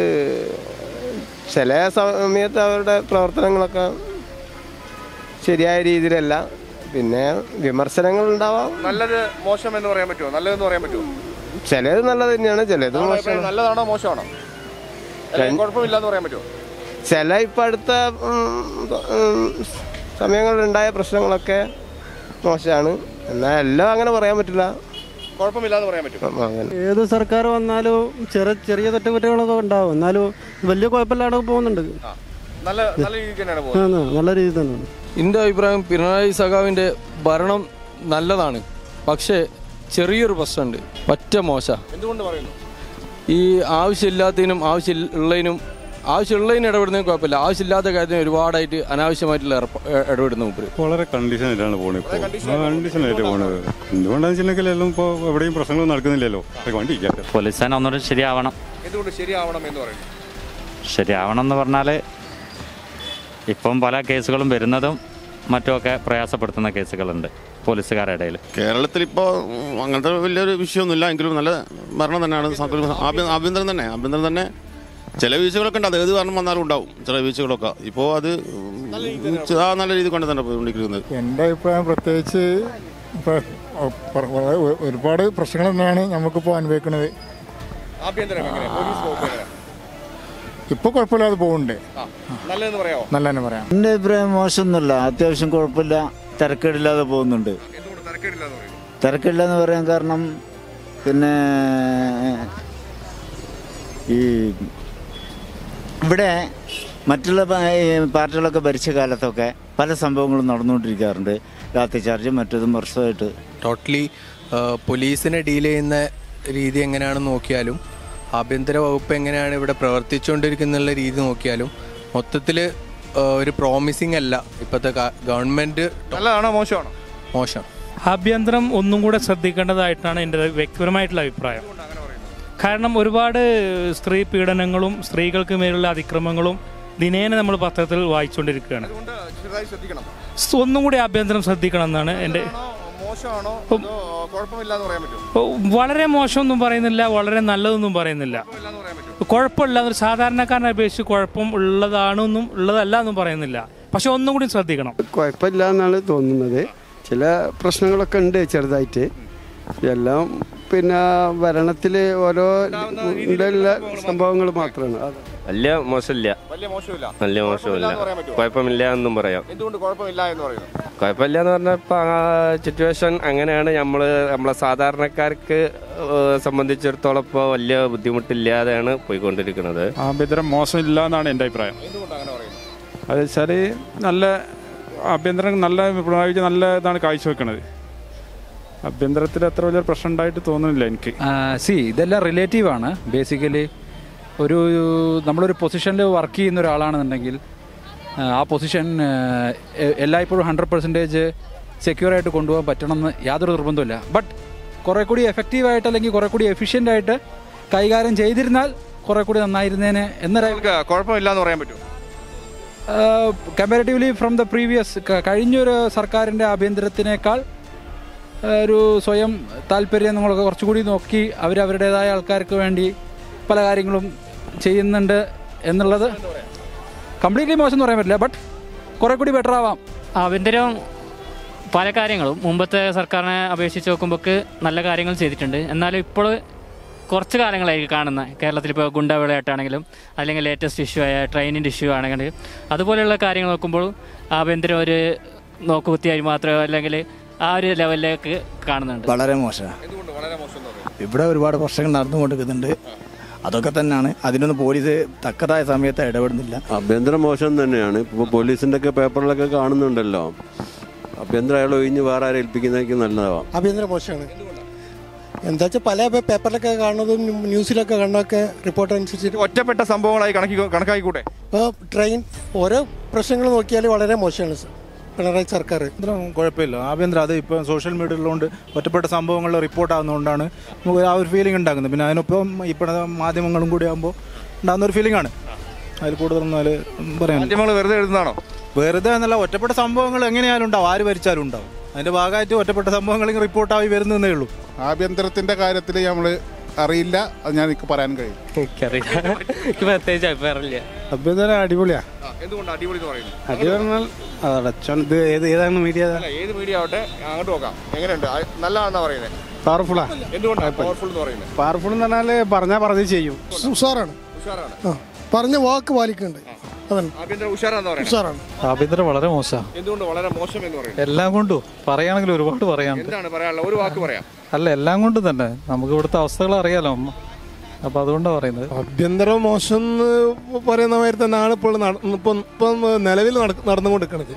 ചില സമയത്ത് അവരുടെ പ്രവർത്തനങ്ങളൊക്കെ ശരിയായ രീതിയിലല്ല പിന്നെ വിമർശനങ്ങൾ ഉണ്ടാവാം നല്ലത് മോശം എന്ന് പറയാൻ പറ്റുമോ നല്ലതെന്ന് പറയാൻ പറ്റുമോ ചിലത് നല്ലത് തന്നെയാണ് ചിലത് നിങ്ങളുടെ മോശമാണ് അഭിപ്രായം നല്ലതാണോ മോശമാണോ അല്ലെങ്കിൽ കുഴപ്പമില്ല എന്ന് പറയാൻ പറ്റുമോ ചില ഇപ്പം അടുത്ത ഉം, ഉം, സമയങ്ങളിലുണ്ടായ പ്രശ്നങ്ങളൊക്കെ മോശമാണ് എന്നാൽ എല്ലാം അങ്ങനെ പറയാൻ പറ്റില്ല കുഴപ്പമില്ല എന്ന് പറയാൻ പറ്റുമോ അങ്ങനെ ഏത് സർക്കാർ വന്നാലും ചെറിയ ചെറിയ തെറ്റുകുറ്റങ്ങളൊക്കെ ഉണ്ടാവും എന്നാലും വലിയ കുഴപ്പമില്ലാതെ പോകുന്നുണ്ട് നല്ല നല്ല രീതിക്ക് തന്നെയാണ് ആ, പോകുന്നത് നല്ല രീതിയിൽ തന്നെയാണ് എൻ്റെ അഭിപ്രായം പിണറായി സഖാവിൻ്റെ ഭരണം നല്ലതാണ് പക്ഷേ ചെറിയൊരു പ്രശ്നമുണ്ട് ഒറ്റ മോശ എന്തുകൊണ്ട് പറയുന്നു ഈ ആവശ്യമില്ലാത്തതിനും ആവശ്യമുള്ളതിനും ആവശ്യമുള്ളതിന് ഇടപെടുന്നതിന് കുഴപ്പമില്ല ആവശ്യമില്ലാത്ത കാര്യത്തിന് ഒരുപാടായിട്ട് അനാവശ്യമായിട്ടുള്ള ഏർപ്പ- ഏ- ഇടപെടുന്ന മൂപ്പര് വളരെ കണ്ടീഷനായിട്ടാണ് പോണത് ഇപ്പോൾ കണ്ടീഷനായിട്ട് പോണത് എന്തുകൊണ്ടാണെന്ന് വെച്ചിട്ടുണ്ടെങ്കിൽ എല്ലാം ഇപ്പോൾ എവിടെയും പ്രശ്നങ്ങൾ നടക്കുന്നില്ലല്ലോ അതൊക്കെ വണ്ടി ഇല്ലാത്ത പോലീസ് സേന ഒന്നുകൂടെ ശരിയാവണം എന്തുകൊണ്ട് ശരിയാവണം എന്ന് പറയുന്നു ശരിയാവണം എന്ന് പറഞ്ഞാൽ ഇപ്പം പല കേസുകളും വരുന്നതും മറ്റുമൊക്കെ പ്രയാസപ്പെടുത്തുന്ന കേസുകളുണ്ട് പോലീസുകാരുടെ ഇടയിൽ കേരളത്തിൽ ഇപ്പോൾ അങ്ങനത്തെ വലിയൊരു വിഷയമൊന്നുമില്ല എങ്കിലും നല്ല ഭരണം തന്നെയാണ് സംഘ- ആഭ്യ- ആഭ്യന്തരം തന്നെ ആഭ്യന്തരം തന്നെ ചില വീഴ്ചകളൊക്കെ ഉണ്ട് അത് ഏത് കാരണം വന്നാലും ഉണ്ടാവും ചില വീഴ്ചകളൊക്കെ ഇപ്പോൾ അത് ആ നല്ല രീതിയിൽ കൊണ്ട് തന്നെ പോയിക്കൊണ്ടിരിക്കുന്നത് എൻ്റെ അഭിപ്രായം പ്രത്യേകിച്ച് ഇപ്പൊ പ- വളരെ ഒ- ഒരുപാട് പ്രശ്നങ്ങൾ തന്നെയാണ് നമുക്കിപ്പോൾ അനുഭവിക്കുന്നത് ആഭ്യന്തരം എങ്ങനെ പോലീസ് വകുപ്പ് എങ്ങനെ? ഇപ്പോൾ കുഴപ്പമില്ലാതെ പോകുന്നുണ്ട് ആ, നല്ലതെന്ന് പറയാമോ നല്ല തന്നെ പറയാം എൻ്റെ അഭിപ്രായം മോശമൊന്നുമില്ല അത്യാവശ്യം കുഴപ്പമില്ല തിരക്കേടില്ലാതെ പോകുന്നുണ്ട് എന്തുകൊണ്ട് തിരക്കേടില്ലാന്ന് പറയുന്നു തിരക്കില്ല എന്ന് പറയാൻ കാരണം പിന്നെ ഈ ഇവിടെ മറ്റുള്ള പ- ഈ പാർട്ടികളൊക്കെ ഭരിച്ച കാലത്തൊക്കെ പല സംഭവങ്ങളും നടന്നുകൊണ്ടിരിക്കാറുണ്ട് ലാത്തി ചാർജ് മറ്റതും വർഷമായിട്ട് ടോട്ടലി പോലീസിനെ ഡീൽ ചെയ്യുന്ന രീതി എങ്ങനെയാണെന്ന് നോക്കിയാലും ആഭ്യന്തര വകുപ്പ് എങ്ങനെയാണ് ഇവിടെ പ്രവർത്തിച്ചുകൊണ്ടിരിക്കുന്നുള്ള രീതി നോക്കിയാലും മൊത്തത്തിൽ ഒരു പ്രോമിസിങ് അല്ല ഇപ്പോഴത്തെ ഗവൺമെൻറ് നല്ലതാണോ മോശമാണോ മോശം ആഭ്യന്തരം ഒന്നും കൂടെ ശ്രദ്ധിക്കേണ്ടതായിട്ടാണ് എൻ്റെ വ്യക്തിപരമായിട്ടുള്ള അഭിപ്രായം കാരണം ഒരുപാട് സ്ത്രീ പീഡനങ്ങളും സ്ത്രീകൾക്ക് മേലുള്ള അതിക്രമങ്ങളും ദിനേന നമ്മൾ പത്രത്തിൽ വായിച്ചുകൊണ്ടിരിക്കുകയാണ് അതുകൊണ്ട് ചെറുതായി ശ്രദ്ധിക്കണം സ് ഒന്നും കൂടി ആഭ്യന്തരം ശ്രദ്ധിക്കണം എന്നാണ് എൻ്റെ മോശമാണോ അതോ കുഴപ്പമില്ലാന്ന് പറയാൻ പറ്റുമോ ഇപ്പൊ വളരെ മോശമൊന്നും പറയുന്നില്ല വളരെ നല്ലതൊന്നും പറയുന്നില്ല കുഴപ്പമില്ല ഒരു സാധാരണക്കാരനെ അപേക്ഷിച്ച് കുഴപ്പം ഉള്ളതാണെന്നും ഉള്ളതല്ല എന്നും പറയുന്നില്ല പക്ഷെ ഒന്നും കൂടി ശ്രദ്ധിക്കണം കുഴപ്പമില്ല എന്നാണ് തോന്നുന്നത് ചില പ്രശ്നങ്ങളൊക്കെ ഉണ്ട് ചെറുതായിട്ട് എല്ലാം പിന്നെ ഭരണത്തിൽ ഓരോ ഇതിലുള്ള സംഭവങ്ങൾ മാത്രമാണ് അത് വലിയ മോശമില്ല വലിയ മോശമില്ല വലിയ മോശമില്ല കുഴപ്പമില്ലാന്ന് പറയാൻ പറ്റുമോ? കുഴപ്പമില്ല എന്നും പറയാം എന്തുകൊണ്ട് കുഴപ്പമില്ല എന്ന് പറയുന്നു കുഴപ്പമില്ല എന്ന് പറഞ്ഞാൽ ഇപ്പം സിറ്റുവേഷൻ അങ്ങനെയാണ് നമ്മൾ നമ്മളെ സാധാരണക്കാർക്ക് ഏഹ്, സംബന്ധിച്ചിടത്തോളം ഇപ്പോൾ വലിയ ബുദ്ധിമുട്ടില്ലാതെയാണ് പോയിക്കൊണ്ടിരിക്കുന്നത് ആഭ്യന്തരം മോശമില്ല എന്നാണ് എൻ്റെ അഭിപ്രായം അത് വെച്ചാൽ നല്ല ആഭ്യന്തരം നല്ല പിണറായി വിജയൻ നല്ല ഇതാണ് കാഴ്ചവെക്കണത് ആഭ്യന്തരത്തിൽ അത്ര വലിയ പ്രശ്നം ഉണ്ടായിട്ട് തോന്നുന്നില്ല എനിക്ക് സി ഇതെല്ലാം റിലേറ്റീവ് ആണ് ബേസിക്കലി ഒരു നമ്മളൊരു പൊസിഷനിൽ വർക്ക് ചെയ്യുന്ന ഒരാളാണെന്നുണ്ടെങ്കിൽ ആ, ആ പൊസിഷൻ എല്ലായ്പ്പോഴും ഹൺഡ്രഡ് പെർസെൻറ്റേജ് സെക്യൂർ ആയിട്ട് കൊണ്ടുപോകാൻ പറ്റണമെന്ന് യാതൊരു നിർബന്ധമില്ല ബട്ട് കുറെ കൂടി എഫക്റ്റീവായിട്ട് അല്ലെങ്കിൽ കുറെ കൂടി എഫിഷ്യൻ്റ് ആയിട്ട് കൈകാര്യം ചെയ്തിരുന്നാൽ കുറെ കൂടി നന്നായിരുന്നേനെ എന്നൊരു കുഴപ്പമില്ല എന്ന് പറയാൻ പറ്റുമോ കമ്പാരിറ്റീവ്ലി ഫ്രം ദ പ്രീവിയസ് കഴിഞ്ഞൊരു സർക്കാരിൻ്റെ ആഭ്യന്തരത്തിനേക്കാൾ ആ, ഒരു സ്വയം താല്പര്യം നമ്മളൊക്കെ കുറച്ചുകൂടി നോക്കി അവരവരുടേതായ ആൾക്കാർക്ക് വേണ്ടി പല കാര്യങ്ങളും ചെയ്യുന്നുണ്ട് എന്നുള്ളത് കംപ്ലീറ്റ്ലി മോശം എന്ന് പറയാൻ പറ്റില്ല ബട്ട് കുറെ കൂടി ബെറ്റർ ആവാം ആഭ്യന്തരം പല കാര്യങ്ങളും മുമ്പത്തെ സർക്കാരിനെ അപേക്ഷിച്ച് നോക്കുമ്പോൾ നല്ല കാര്യങ്ങൾ ചെയ്തിട്ടുണ്ട് എന്നാലും ഇപ്പോൾ കുറച്ച് കാലങ്ങളായി കാണുന്ന കേരളത്തിൽ ഇപ്പോൾ ഗുണ്ടവിളയായിട്ടാണെങ്കിലും അല്ലെങ്കിൽ ലേറ്റസ്റ്റ് ഇഷ്യൂ ആയ ട്രെയിനിൻ്റെ ഇഷ്യൂ ആണെങ്കിലും അതുപോലെയുള്ള കാര്യങ്ങൾ നോക്കുമ്പോൾ ആഭ്യന്തരം ഒരു നോക്കുകുത്തിയായി മാത്രമോ അല്ലെങ്കിൽ ആ ഒരു ലെവലിലേക്ക് കാണുന്നുണ്ട് വളരെ മോശമാണ് എന്തുകൊണ്ട് വളരെ മോശം എന്ന് പറയുന്നു ഇവിടെ ഒരുപാട് പ്രശ്നങ്ങൾ നടന്നുകൊണ്ടിരിക്കുന്നുണ്ട് അതൊക്കെ തന്നെയാണ് അതിനൊന്നും പോലീസ് തക്കതായ സമയത്ത് ഇടപെടുന്നില്ല ആഭ്യന്തരം മോശം തന്നെയാണ് ഇപ്പോൾ പോലീസിൻ്റെ ഒക്കെ പേപ്പറിലൊക്കെ കാണുന്നുണ്ടല്ലോ ആഭ്യന്തരം അയാൾ ഒഴിഞ്ഞ് വേറെ ആരെ ഏൽപ്പിക്കുന്നതായിരിക്കും നല്ലതാവാം ആഭ്യന്തര മോശമാണ് എന്താ വെച്ചാൽ പല പേപ്പറിലൊക്കെ കാണുന്നതും ന്യൂസിലൊക്കെ കാണുന്നതൊക്കെ റിപ്പോർട്ട് അനുസരിച്ചിട്ട് ഒറ്റപ്പെട്ട സംഭവങ്ങളായി കണക്കി കണക്കായിക്കൂടെ ഇപ്പോൾ ട്രെയിൻ ഓരോ പ്രശ്നങ്ങൾ നോക്കിയാൽ വളരെ മോശമാണ് സർ പിണറായി സർക്കാർ ആഭ്യന്തരം കുഴപ്പമില്ല ആഭ്യന്തരം അത് ഇപ്പോൾ സോഷ്യൽ മീഡിയയിലുള്ളതുകൊണ്ട് ഒറ്റപ്പെട്ട സംഭവങ്ങൾ റിപ്പോർട്ട് ആകുന്നതുകൊണ്ടാണ് നമുക്ക് ആ ഒരു ഫീലിംഗ് ഉണ്ടാക്കുന്നത് പിന്നെ അതിനൊപ്പം ഇപ്പോഴത്തെ മാധ്യമങ്ങളും കൂടി ആകുമ്പോൾ ഉണ്ടാകുന്ന ഒരു ഫീലിംഗ് ആണ് അതിൽ കൂടുതലൊന്നും അതിൽ പറയാൻ മാധ്യമങ്ങൾ വെറുതെ എഴുതുന്നതാണോ വെറുതെ എന്നല്ല ഒറ്റപ്പെട്ട സംഭവങ്ങൾ എങ്ങനെയാലും ഉണ്ടാവും ആര് ഭരിച്ചാലും ഉണ്ടാവും അതിന്റെ ഭാഗമായിട്ട് ഒറ്റപ്പെട്ട സംഭവങ്ങൾ റിപ്പോർട്ടായി വരുന്നതേ ഉള്ളൂ ആഭ്യന്തരത്തിന്റെ കാര്യത്തിൽ നമ്മൾ അറിയില്ല അത് ഞാൻ എനിക്ക് പറയാൻ കഴിയും എനിക്കറിയില്ല എനിക്ക് പ്രത്യേകിച്ച് അഭിപ്രായമില്ല ആഭ്യന്തരം അടിപൊളിയാ എന്തുകൊണ്ട് അടിപൊളി എന്ന് പറയുന്നു അടി പറഞ്ഞാൽ അടച്ചോൻ ഇത് ഏത് ഏതാണ് മീഡിയ അല്ല ഏത് മീഡിയ ആവട്ടെ അങ്ങോട്ട് നോക്കാം എങ്ങനെയുണ്ട് ആ, നല്ലതാണെന്നാ പറയുന്നത് പവർഫുള്ളാ എന്തുകൊണ്ടാണ് പവർഫുൾ എന്ന് പറയുന്നത് പവർഫുൾ എന്ന് പറഞ്ഞാൽ പറഞ്ഞാൽ പറഞ്ഞ് ചെയ്യും ഉഷാറാണ് ഉഷാറാണ് ആ പറഞ്ഞ വാക്ക് പാലിക്കുന്നുണ്ട് അതാണ് ആഭ്യന്തരം ഉഷാറാന്ന് പറയുന്നത് ഉഷാറാണ് ആഭ്യന്തരം വളരെ മോശമാണ് എന്തുകൊണ്ട് വളരെ മോശം എന്ന് പറയുന്നത് എല്ലാം കൊണ്ടും പറയുകയാണെങ്കിൽ ഒരുപാട് പറയാനുണ്ട് എന്താണ് പറയാനുള്ളത് ഒരു വാക്ക് പറയാം അല്ല എല്ലാം കൊണ്ടും തന്നെ നമുക്ക് ഇവിടുത്തെ അവസ്ഥകൾ അറിയാലോ അപ്പൊ അതുകൊണ്ടാണ് പറയുന്നത് ആഭ്യന്തരം മോശം എന്ന് പറയുന്ന മാതിരി തന്നെയാണ് ഇപ്പോൾ നട- ഇപ്പം ഇപ്പം നിലവിൽ നട- നടന്നുകൊണ്ടിരിക്കുന്നത്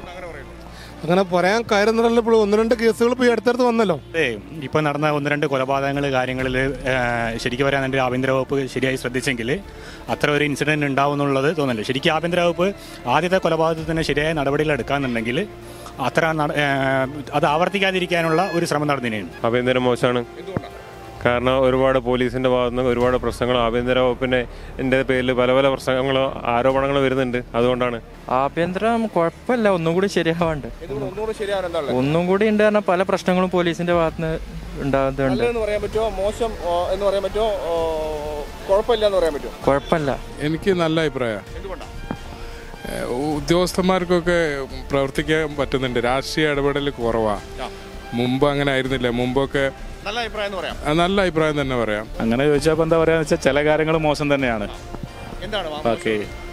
അങ്ങനെ പറയാൻ കാര്യമെന്നല്ല ഇപ്പോൾ ഒന്ന് രണ്ട് കേസുകൾ ഇപ്പോൾ ഈ അടുത്തടുത്ത് വന്നല്ലോ ഇപ്പോൾ നടന്ന ഒന്ന് രണ്ട് കൊലപാതകങ്ങൾ കാര്യങ്ങളിൽ ശരിക്കും പറയാൻ എൻ്റെ ആഭ്യന്തര വകുപ്പ് ശരിയായി ശ്രദ്ധിച്ചെങ്കിൽ അത്ര ഒരു ഇൻസിഡൻറ്റ് ഉണ്ടാവും എന്നുള്ളത് തോന്നുന്നില്ല ശരിക്കും ആഭ്യന്തര വകുപ്പ് ആദ്യത്തെ കൊലപാതകത്തിന് ശരിയായ നടപടികൾ എടുക്കാന്നുണ്ടെങ്കിൽ അത്ര നട- ഏഹ്, അത് ആവർത്തിക്കാതിരിക്കാനുള്ള ഒരു ശ്രമം നടന്നിരുന്നു ആഭ്യന്തരം മോശമാണ് കാരണം ഒരുപാട് പോലീസിൻ്റെ ഭാഗത്ത് നിന്ന് ഒരുപാട് പ്രശ്നങ്ങൾ ആഭ്യന്തര വകുപ്പിൻ്റെ എൻ്റെ പേരിൽ പല പല പ്രശ്നങ്ങളോ ആരോപണങ്ങളോ വരുന്നുണ്ട് അതുകൊണ്ടാണ് ആഭ്യന്തരം കുഴപ്പമില്ല ഒന്നും കൂടി ശരിയാവാണ്ട് ഒന്നുകൂടെ ശരിയാവാൻ എന്താ ഉള്ളത്? ഒന്നും കൂടി ഉണ്ട് കാരണം പല പ്രശ്നങ്ങളും പോലീസിന്റെ ഭാഗത്തുനിന്ന് ഉണ്ടാകുന്നുണ്ട് നല്ലതെന്ന് പറയാൻ പറ്റുമോ മോശം ഓ, എന്ന് പറയാൻ പറ്റുമോ ഓ, കുഴപ്പമില്ല എന്ന് പറയാൻ പറ്റുമോ കുഴപ്പമില്ല എനിക്ക് നല്ല അഭിപ്രായം എന്തുകൊണ്ടാണ് ഉദ്യോഗസ്ഥന്മാർക്കൊക്കെ പ്രവർത്തിക്കാൻ പറ്റുന്നുണ്ട് രാഷ്ട്രീയ ഇടപെടൽ കുറവാ മുമ്പ് അങ്ങനെ ആയിരുന്നില്ല മുമ്പൊക്കെ നല്ല അഭിപ്രായം എന്ന് പറയാം ആ, നല്ല അഭിപ്രായം തന്നെ പറയാം അങ്ങനെ ചോദിച്ചാൽ ഇപ്പം എന്താ പറയാന്ന് വെച്ചാൽ ചില കാര്യങ്ങൾ മോശം തന്നെയാണ് എന്താണ് ഓക്കെ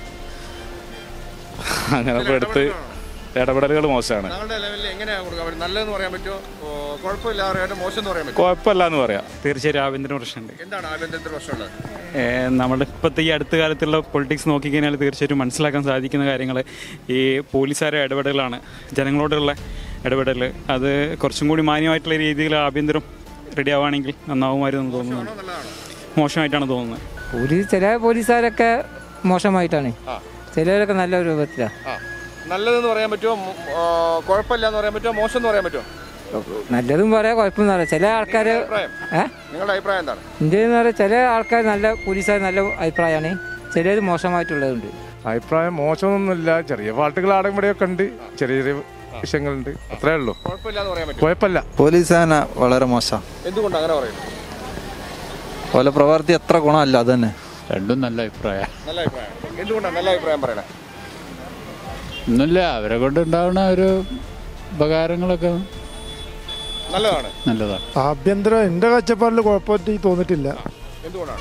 അങ്ങനെ ഇപ്പൊ എടുത്ത് ഇടപെടലുകൾ മോശമാണ് താങ്കളുടെ ലെവലിൽ എങ്ങനെയാണ് കൊടുക്കുക അവർ നല്ലതെന്ന് പറയാൻ പറ്റുമോ ഓ, കുഴപ്പമില്ല പറയാൻ മോശം എന്ന് പറയാൻ പറ്റുമോ കുഴപ്പമില്ല എന്ന് പറയാം തീർച്ചയായും ആഭ്യന്തര പ്രശ്നമുണ്ട് എന്താണ് ആഭ്യന്തരത്തിൽ പ്രശ്നമുള്ളത് ഏഹ് നമ്മുടെ ഇപ്പോഴത്തെ ഈ അടുത്ത കാലത്തുള്ള പൊളിറ്റിക്സ് നോക്കിക്കഴിഞ്ഞാൽ തീർച്ചയായിട്ടും മനസ്സിലാക്കാൻ സാധിക്കുന്ന കാര്യങ്ങൾ ഈ പോലീസുകാരുടെ ഇടപെടലാണ് ജനങ്ങളോടുള്ള ഇടപെടൽ അത് കുറച്ചും കൂടി മാന്യമായിട്ടുള്ള രീതിയിൽ ആഭ്യന്തരം റെഡി ആവുകയാണെങ്കിൽ നന്നാവുമായിരുന്നു തോന്നുന്നുണ്ട് മോശമായിട്ടാണ് തോന്നുന്നത് പോലീസ് ചില പോലീസുകാരൊക്കെ മോശമായിട്ടാണ് ചിലരൊക്കെ നല്ല രൂപത്തിലാണ് ആ നല്ലതെന്ന് പറയാൻ പറ്റുമോ മോ- ഓ, കുഴപ്പമില്ല എന്ന് പറയാൻ പറ്റുമോ മോശം എന്ന് പറയാൻ പറ്റുമോ നല്ലതും പറയാം കുഴപ്പമൊന്നും പറയാം ചില ആൾക്കാർ അഭിപ്രായം ഏ നിങ്ങളുടെ അഭിപ്രായം എന്താണ് ഇന്ത്യയിൽ എന്ന് പറയാം ചില ആൾക്കാർ നല്ല പോലീസുകാർ നല്ല അഭിപ്രായമാണ് ചിലർ മോശമായിട്ടുള്ളതുണ്ട് അഭിപ്രായം മോശമൊന്നുമില്ല ചെറിയ പാട്ടുകൾ ഇവിടെയൊക്കെ ഉണ്ട് ചെറിയ ചെറിയ വിഷയങ്ങളുണ്ട് അത്രേ ഉള്ളൂ കുഴപ്പമില്ല എന്ന് പറയാൻ പറ്റുമോ കുഴപ്പമില്ല പോലീസ് സേന വളരെ മോശം എന്തുകൊണ്ട് അങ്ങനെ പറയുന്നു ഓലെ പ്രവൃത്തി എത്ര ഗുണമല്ല അത് തന്നെ രണ്ടും നല്ല അഭിപ്രായം നല്ല അഭിപ്രായം എന്തുകൊണ്ടാണ് നല്ല അഭിപ്രായം പറയണേ ഒന്നുമില്ല അവരെ കൊണ്ട് ഉണ്ടാവുന്ന ഒരു ഉപകാരങ്ങളൊക്കെ നല്ലതാണ് നല്ലതാണ് ആഭ്യന്തരം എൻ്റെ കാഴ്ചപ്പാടിൽ കുഴപ്പമായിട്ട് തോന്നിട്ടില്ല എന്തുകൊണ്ടാണ്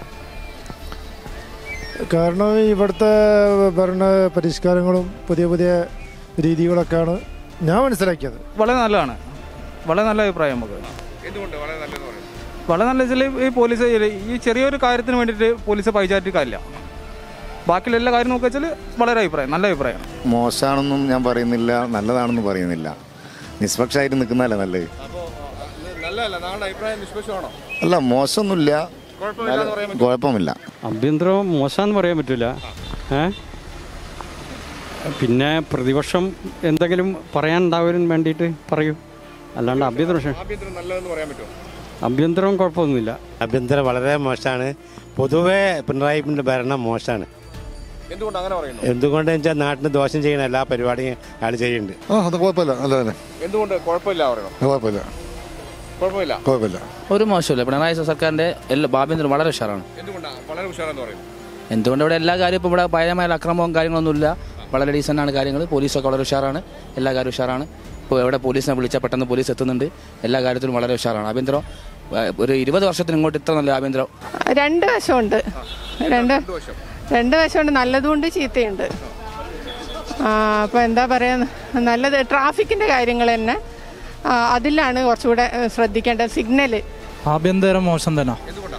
കാരണം ഇവിടുത്തെ ഭരണ പരിഷ്കാരങ്ങളും പുതിയ പുതിയ രീതികളൊക്കെയാണ് ഞാൻ മനസ്സിലാക്കിയത് വളരെ നല്ലതാണ് വളരെ നല്ല അഭിപ്രായം നമുക്ക് എന്തുകൊണ്ട് വളരെ നല്ലതെന്ന് പറയുന്നത് വളരെ നല്ല വെച്ചാൽ ഈ പോലീസ് ഈ ചെറിയൊരു കാര്യത്തിന് വേണ്ടിയിട്ട് പോലീസ് പൈചാറ്റി കാര്യമില്ല ബാക്കിയുള്ള എല്ലാ കാര്യം നോക്കുക വെച്ചാൽ വളരെ അഭിപ്രായം നല്ല അഭിപ്രായമാണ് മോശമാണെന്നും ഞാൻ പറയുന്നില്ല നല്ലതാണെന്നും പറയുന്നില്ല നിഷ്പക്ഷമായിട്ട് നിൽക്കുന്നതല്ല നല്ലത് നല്ലതല്ല താങ്കളുടെ അഭിപ്രായം നിഷ്പക്ഷമാണോ അല്ല മോശമൊന്നുമില്ല കുഴപ്പമില്ല എന്ന് പറയാൻ പറ്റുമോ കുഴപ്പമില്ല ആഭ്യന്തരം മോശമെന്ന് പറയാൻ പറ്റില്ല ഏ പിന്നെ പ്രതിപക്ഷം എന്തെങ്കിലും പറയാനുണ്ടാവാൻ വേണ്ടിയിട്ട് പറയൂ അല്ലാണ്ട് ആഭ്യന്തര പ്രശ്നം ആഭ്യന്തരം നല്ലതെന്ന് പറയാൻ പറ്റുമോ ആഭ്യന്തരം കുഴപ്പമൊന്നുമില്ല ആഭ്യന്തരം വളരെ മോശമാണ് പൊതുവെ പിണറായിൻ്റെ ഭരണം മോശമാണ് എന്തുകൊണ്ട് അങ്ങനെ പറയുന്നു എന്തുകൊണ്ടെന്ന് വെച്ചാൽ നാട്ടിന് ദോഷം ചെയ്യുന്ന എല്ലാ പരിപാടിയും അയാൾ ചെയ്യുന്നുണ്ട് ആ അത് കുഴപ്പമില്ല നല്ല തന്നെ എന്തുകൊണ്ട് കുഴപ്പമില്ല പറയണം കുഴപ്പമില്ല കുഴപ്പമില്ല കുഴപ്പമില്ല ഒരു മോശമില്ല പിണറായി സർക്കാരിന്റെ എല്ലാ ആഭ്യന്തരം വളരെ ഉഷാറാണ് എന്തുകൊണ്ടാണ് വളരെ ഉഷാറെന്ന് പറയുന്നു എന്തുകൊണ്ട് ഇവിടെ എല്ലാ കാര്യവും ഇപ്പോൾ ഇവിടെ ഭയമായ അക്രമവും കാര്യങ്ങളൊന്നുമില്ല വളരെ ഡീസൻ്റ് ആണ് കാര്യങ്ങൾ പോലീസൊക്കെ വളരെ ഉഷാറാണ് എല്ലാ കാര്യവും ഉഷാറാണ് ഇപ്പോൾ എവിടെ പോലീസിനെ വിളിച്ചാൽ പെട്ടെന്ന് പോലീസ് എത്തുന്നുണ്ട് എല്ലാ കാര്യത്തിലും വളരെ ഉഷാറാണ് ആഭ്യന്തരം ഏഹ്, ഒരു ഇരുപത് വർഷത്തിന് ഇങ്ങോട്ട് ഇത്ര നല്ല ആഭ്യന്തരം രണ്ട് വശമുണ്ട് രണ്ട് രണ്ട് വശമുണ്ട് നല്ലതുമുണ്ട് ചീത്തയുണ്ട് അപ്പോൾ എന്താ പറയുക നല്ലത് ട്രാഫിക്കിൻ്റെ കാര്യങ്ങൾ തന്നെ ആ, അതിലാണ് കുറച്ചുകൂടെ ഏഹ്, ശ്രദ്ധിക്കേണ്ടത് സിഗ്നൽ ആഭ്യന്തരം മോശം തന്നെ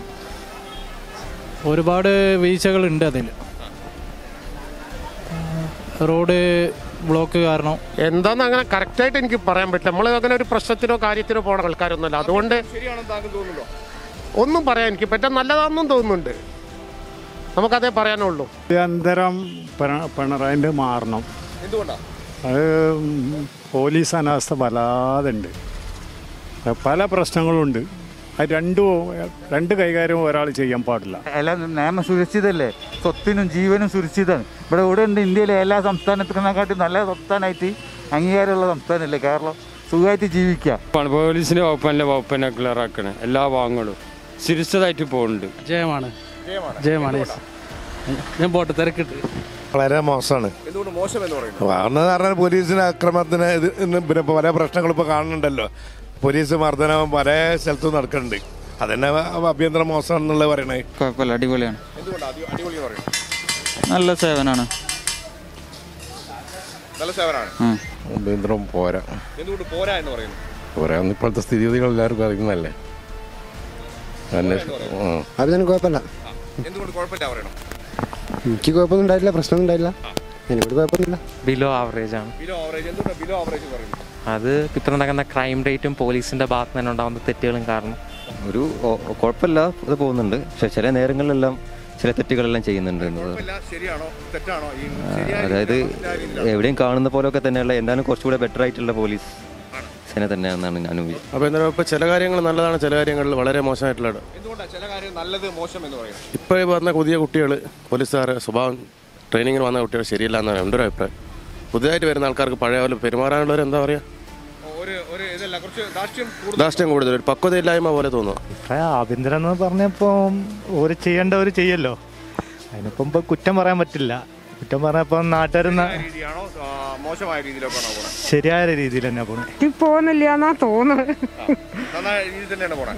ഒരുപാട് വീഴ്ചകളുണ്ട് അതിൽ റോഡ് ബ്ലോക്ക് കാരണം എന്താന്ന് അങ്ങനെ കറക്റ്റായിട്ട് എനിക്ക് പറയാൻ പറ്റില്ല നമ്മൾ അങ്ങനെ ഒരു പ്രശ്നത്തിനോ കാര്യത്തിനോ പോണ ആൾക്കാരൊന്നുമല്ല അതുകൊണ്ട് ശരിയാണെന്ന് താങ്കൾ തോന്നുന്നുണ്ടോ ഒന്നും പറയാൻ എനിക്ക് പറ്റാൻ നല്ലതാണെന്നും തോന്നുന്നുണ്ട് നമുക്കതേ പറയാനുള്ളൂ അഭ്യന്തരം പിണ- പിണറായിൻ്റെ മാറണം എന്തുകൊണ്ടാണ് അത് പോലീസ് അനാസ്ഥ വല്ലാതുണ്ട് പല പ്രശ്നങ്ങളുണ്ട് അത് രണ്ടും രണ്ട് കൈകാര്യവും ഒരാൾ ചെയ്യാൻ പാടില്ല എല്ലാം നിയമം സുരക്ഷിതല്ലേ സ്വത്തിനും ജീവനും സുരക്ഷിതമാണ് ഇവിടെ ഇവിടെ ഉണ്ട് ഇന്ത്യയിലെ എല്ലാ സംസ്ഥാനത്തിനെക്കാട്ടും നല്ല സംസ്ഥാനമായിട്ട് അംഗീകാരമുള്ള സംസ്ഥാനമല്ലേ കേരളം സുഖമായിട്ട് ജീവിക്കാം പോലീസിന്റെ വകുപ്പ് നല്ല വകുപ്പ് തന്നെ ക്ലിയർ ആക്കണേ എല്ലാ ഭാഗങ്ങളും സുരക്ഷിതമായിട്ട് പോകുന്നുണ്ട് ജയമാണ് ജയമാണ് yes. ഞാൻ പോട്ടെ തിരക്കിട്ട് വളരെ മോശമാണ് എന്തുകൊണ്ട് മോശം എന്ന് പറയുന്നു കാരണം പറഞ്ഞാൽ പോലീസിന് അക്രമത്തിന് ഇത് ഇന്ന് പിന്നെ ഇപ്പൊ പല പ്രശ്നങ്ങളും ഇപ്പോൾ കാണുന്നുണ്ടല്ലോ പോലീസ് മർദ്ദനം പല സ്ഥലത്തും നടക്കുന്നുണ്ട് അതന്നെ ആഭ്യന്തര മോശം എന്നുള്ളത് പറയണേ കുഴപ്പമില്ല അടിപൊളിയാണ് എന്തുകൊണ്ടാണ് അടി- അടിപൊളി എന്ന് പറയുന്നത് നല്ല സേവനമാണ് നല്ല സേവനമാണ് ആഭ്യന്തരം പോരാ എന്തുകൊണ്ട് പോരാ എന്ന് പറയുന്നു പോരാന്ന് ഇപ്പോഴത്തെ സ്ഥിതിഗതികൾ എല്ലാവർക്കും അറിയുന്നതല്ലേ അതിന് കുഴപ്പമില്ല എന്തുകൊണ്ട് കുഴപ്പമില്ല പറയണം എനിക്ക് കുഴപ്പമൊന്നും ഉണ്ടായില്ല പ്രശ്നമൊന്നും ഉണ്ടായില്ല എനിക്കൂടെ കുഴപ്പമൊന്നുമില്ല ബിലോ ആവറേജ് ആണ് ബിലോ ആവറേജ് എന്തുകൊണ്ട് ബിലോ ആവറേജ് പറയുന്നു അത് ഇപ്പം നടക്കുന്ന ക്രൈം റേറ്റും പോലീസിന്റെ ഭാഗത്ത് നിന്ന് ഉണ്ടാകുന്ന തെറ്റുകളും കാരണം ഒരു ഓ- കുഴപ്പമില്ല ഇത് പോകുന്നുണ്ട് പക്ഷെ ചില നേരങ്ങളിലെല്ലാം ചില തെറ്റുകളെല്ലാം ചെയ്യുന്നുണ്ട് എന്നത് കുഴപ്പമില്ല ശരിയാണോ തെറ്റാണോ ഈ ആ, ശരിയായ അതായത് രീതിയിലുള്ള രീതിയിലാണ്. എവിടെയും കാണുന്ന പോലെയൊക്കെ തന്നെയുള്ള എന്തായാലും കുറച്ചുകൂടെ ബെറ്റർ ആയിട്ടുള്ള പോലീസ് സേന തന്നെയാണെന്നാണ് ഞാൻ വിചാരിക്കുന്നത് അപ്പോൾ എന്താ ഇപ്പോൾ ചില കാര്യങ്ങൾ നല്ലതാണ് ചില കാര്യങ്ങളിൽ വളരെ മോശമായിട്ടുള്ളത് എന്തുകൊണ്ടാണ് ചില കാര്യം നല്ലത് മോശം എന്ന് പറയുന്നത് ഇപ്പോൾ ഈ വന്ന പുതിയ കുട്ടികൾ പോലീസുകാരെ സ്വഭാവം ട്രെയിനിങ്ങിന് വന്ന കുട്ടികൾ ശരിയല്ല എന്നാണ് എൻ്റെ ഒരു അഭിപ്രായം പുതിയതായിട്ട് വരുന്ന ആൾക്കാർക്ക് പഴയ പോലെ പെരുമാറാനുള്ളവർ എന്താ പറയുക ഒരു ഒരു ഇതല്ല കുറച്ച് ദാഷ്ട്യം ധാർഷ്ട്യം കൂടുതൽ ഒരു പക്വതയില്ലായ്മ പോലെ തോന്നുന്നു ആഭ്യന്തരം എന്ന് പറഞ്ഞപ്പോൾ ഒരു ചെയ്യേണ്ടവർ ചെയ്യല്ലോ അതിനിപ്പം ഇപ്പം കുറ്റം പറയാൻ പറ്റില്ല കുറ്റം പറഞ്ഞപ്പം നാട്ടുകാർ രീതിയാണോ ആ, മോശമായ രീതിയിലൊക്കെയാണോ പോണത് ശരിയായ രീതിയിൽ തന്നെ പോണേ പോകുന്നില്ല എന്നാ തോന്നുന്നത് നന്നായ രീതിയിൽ തന്നെയാണ് പോണത്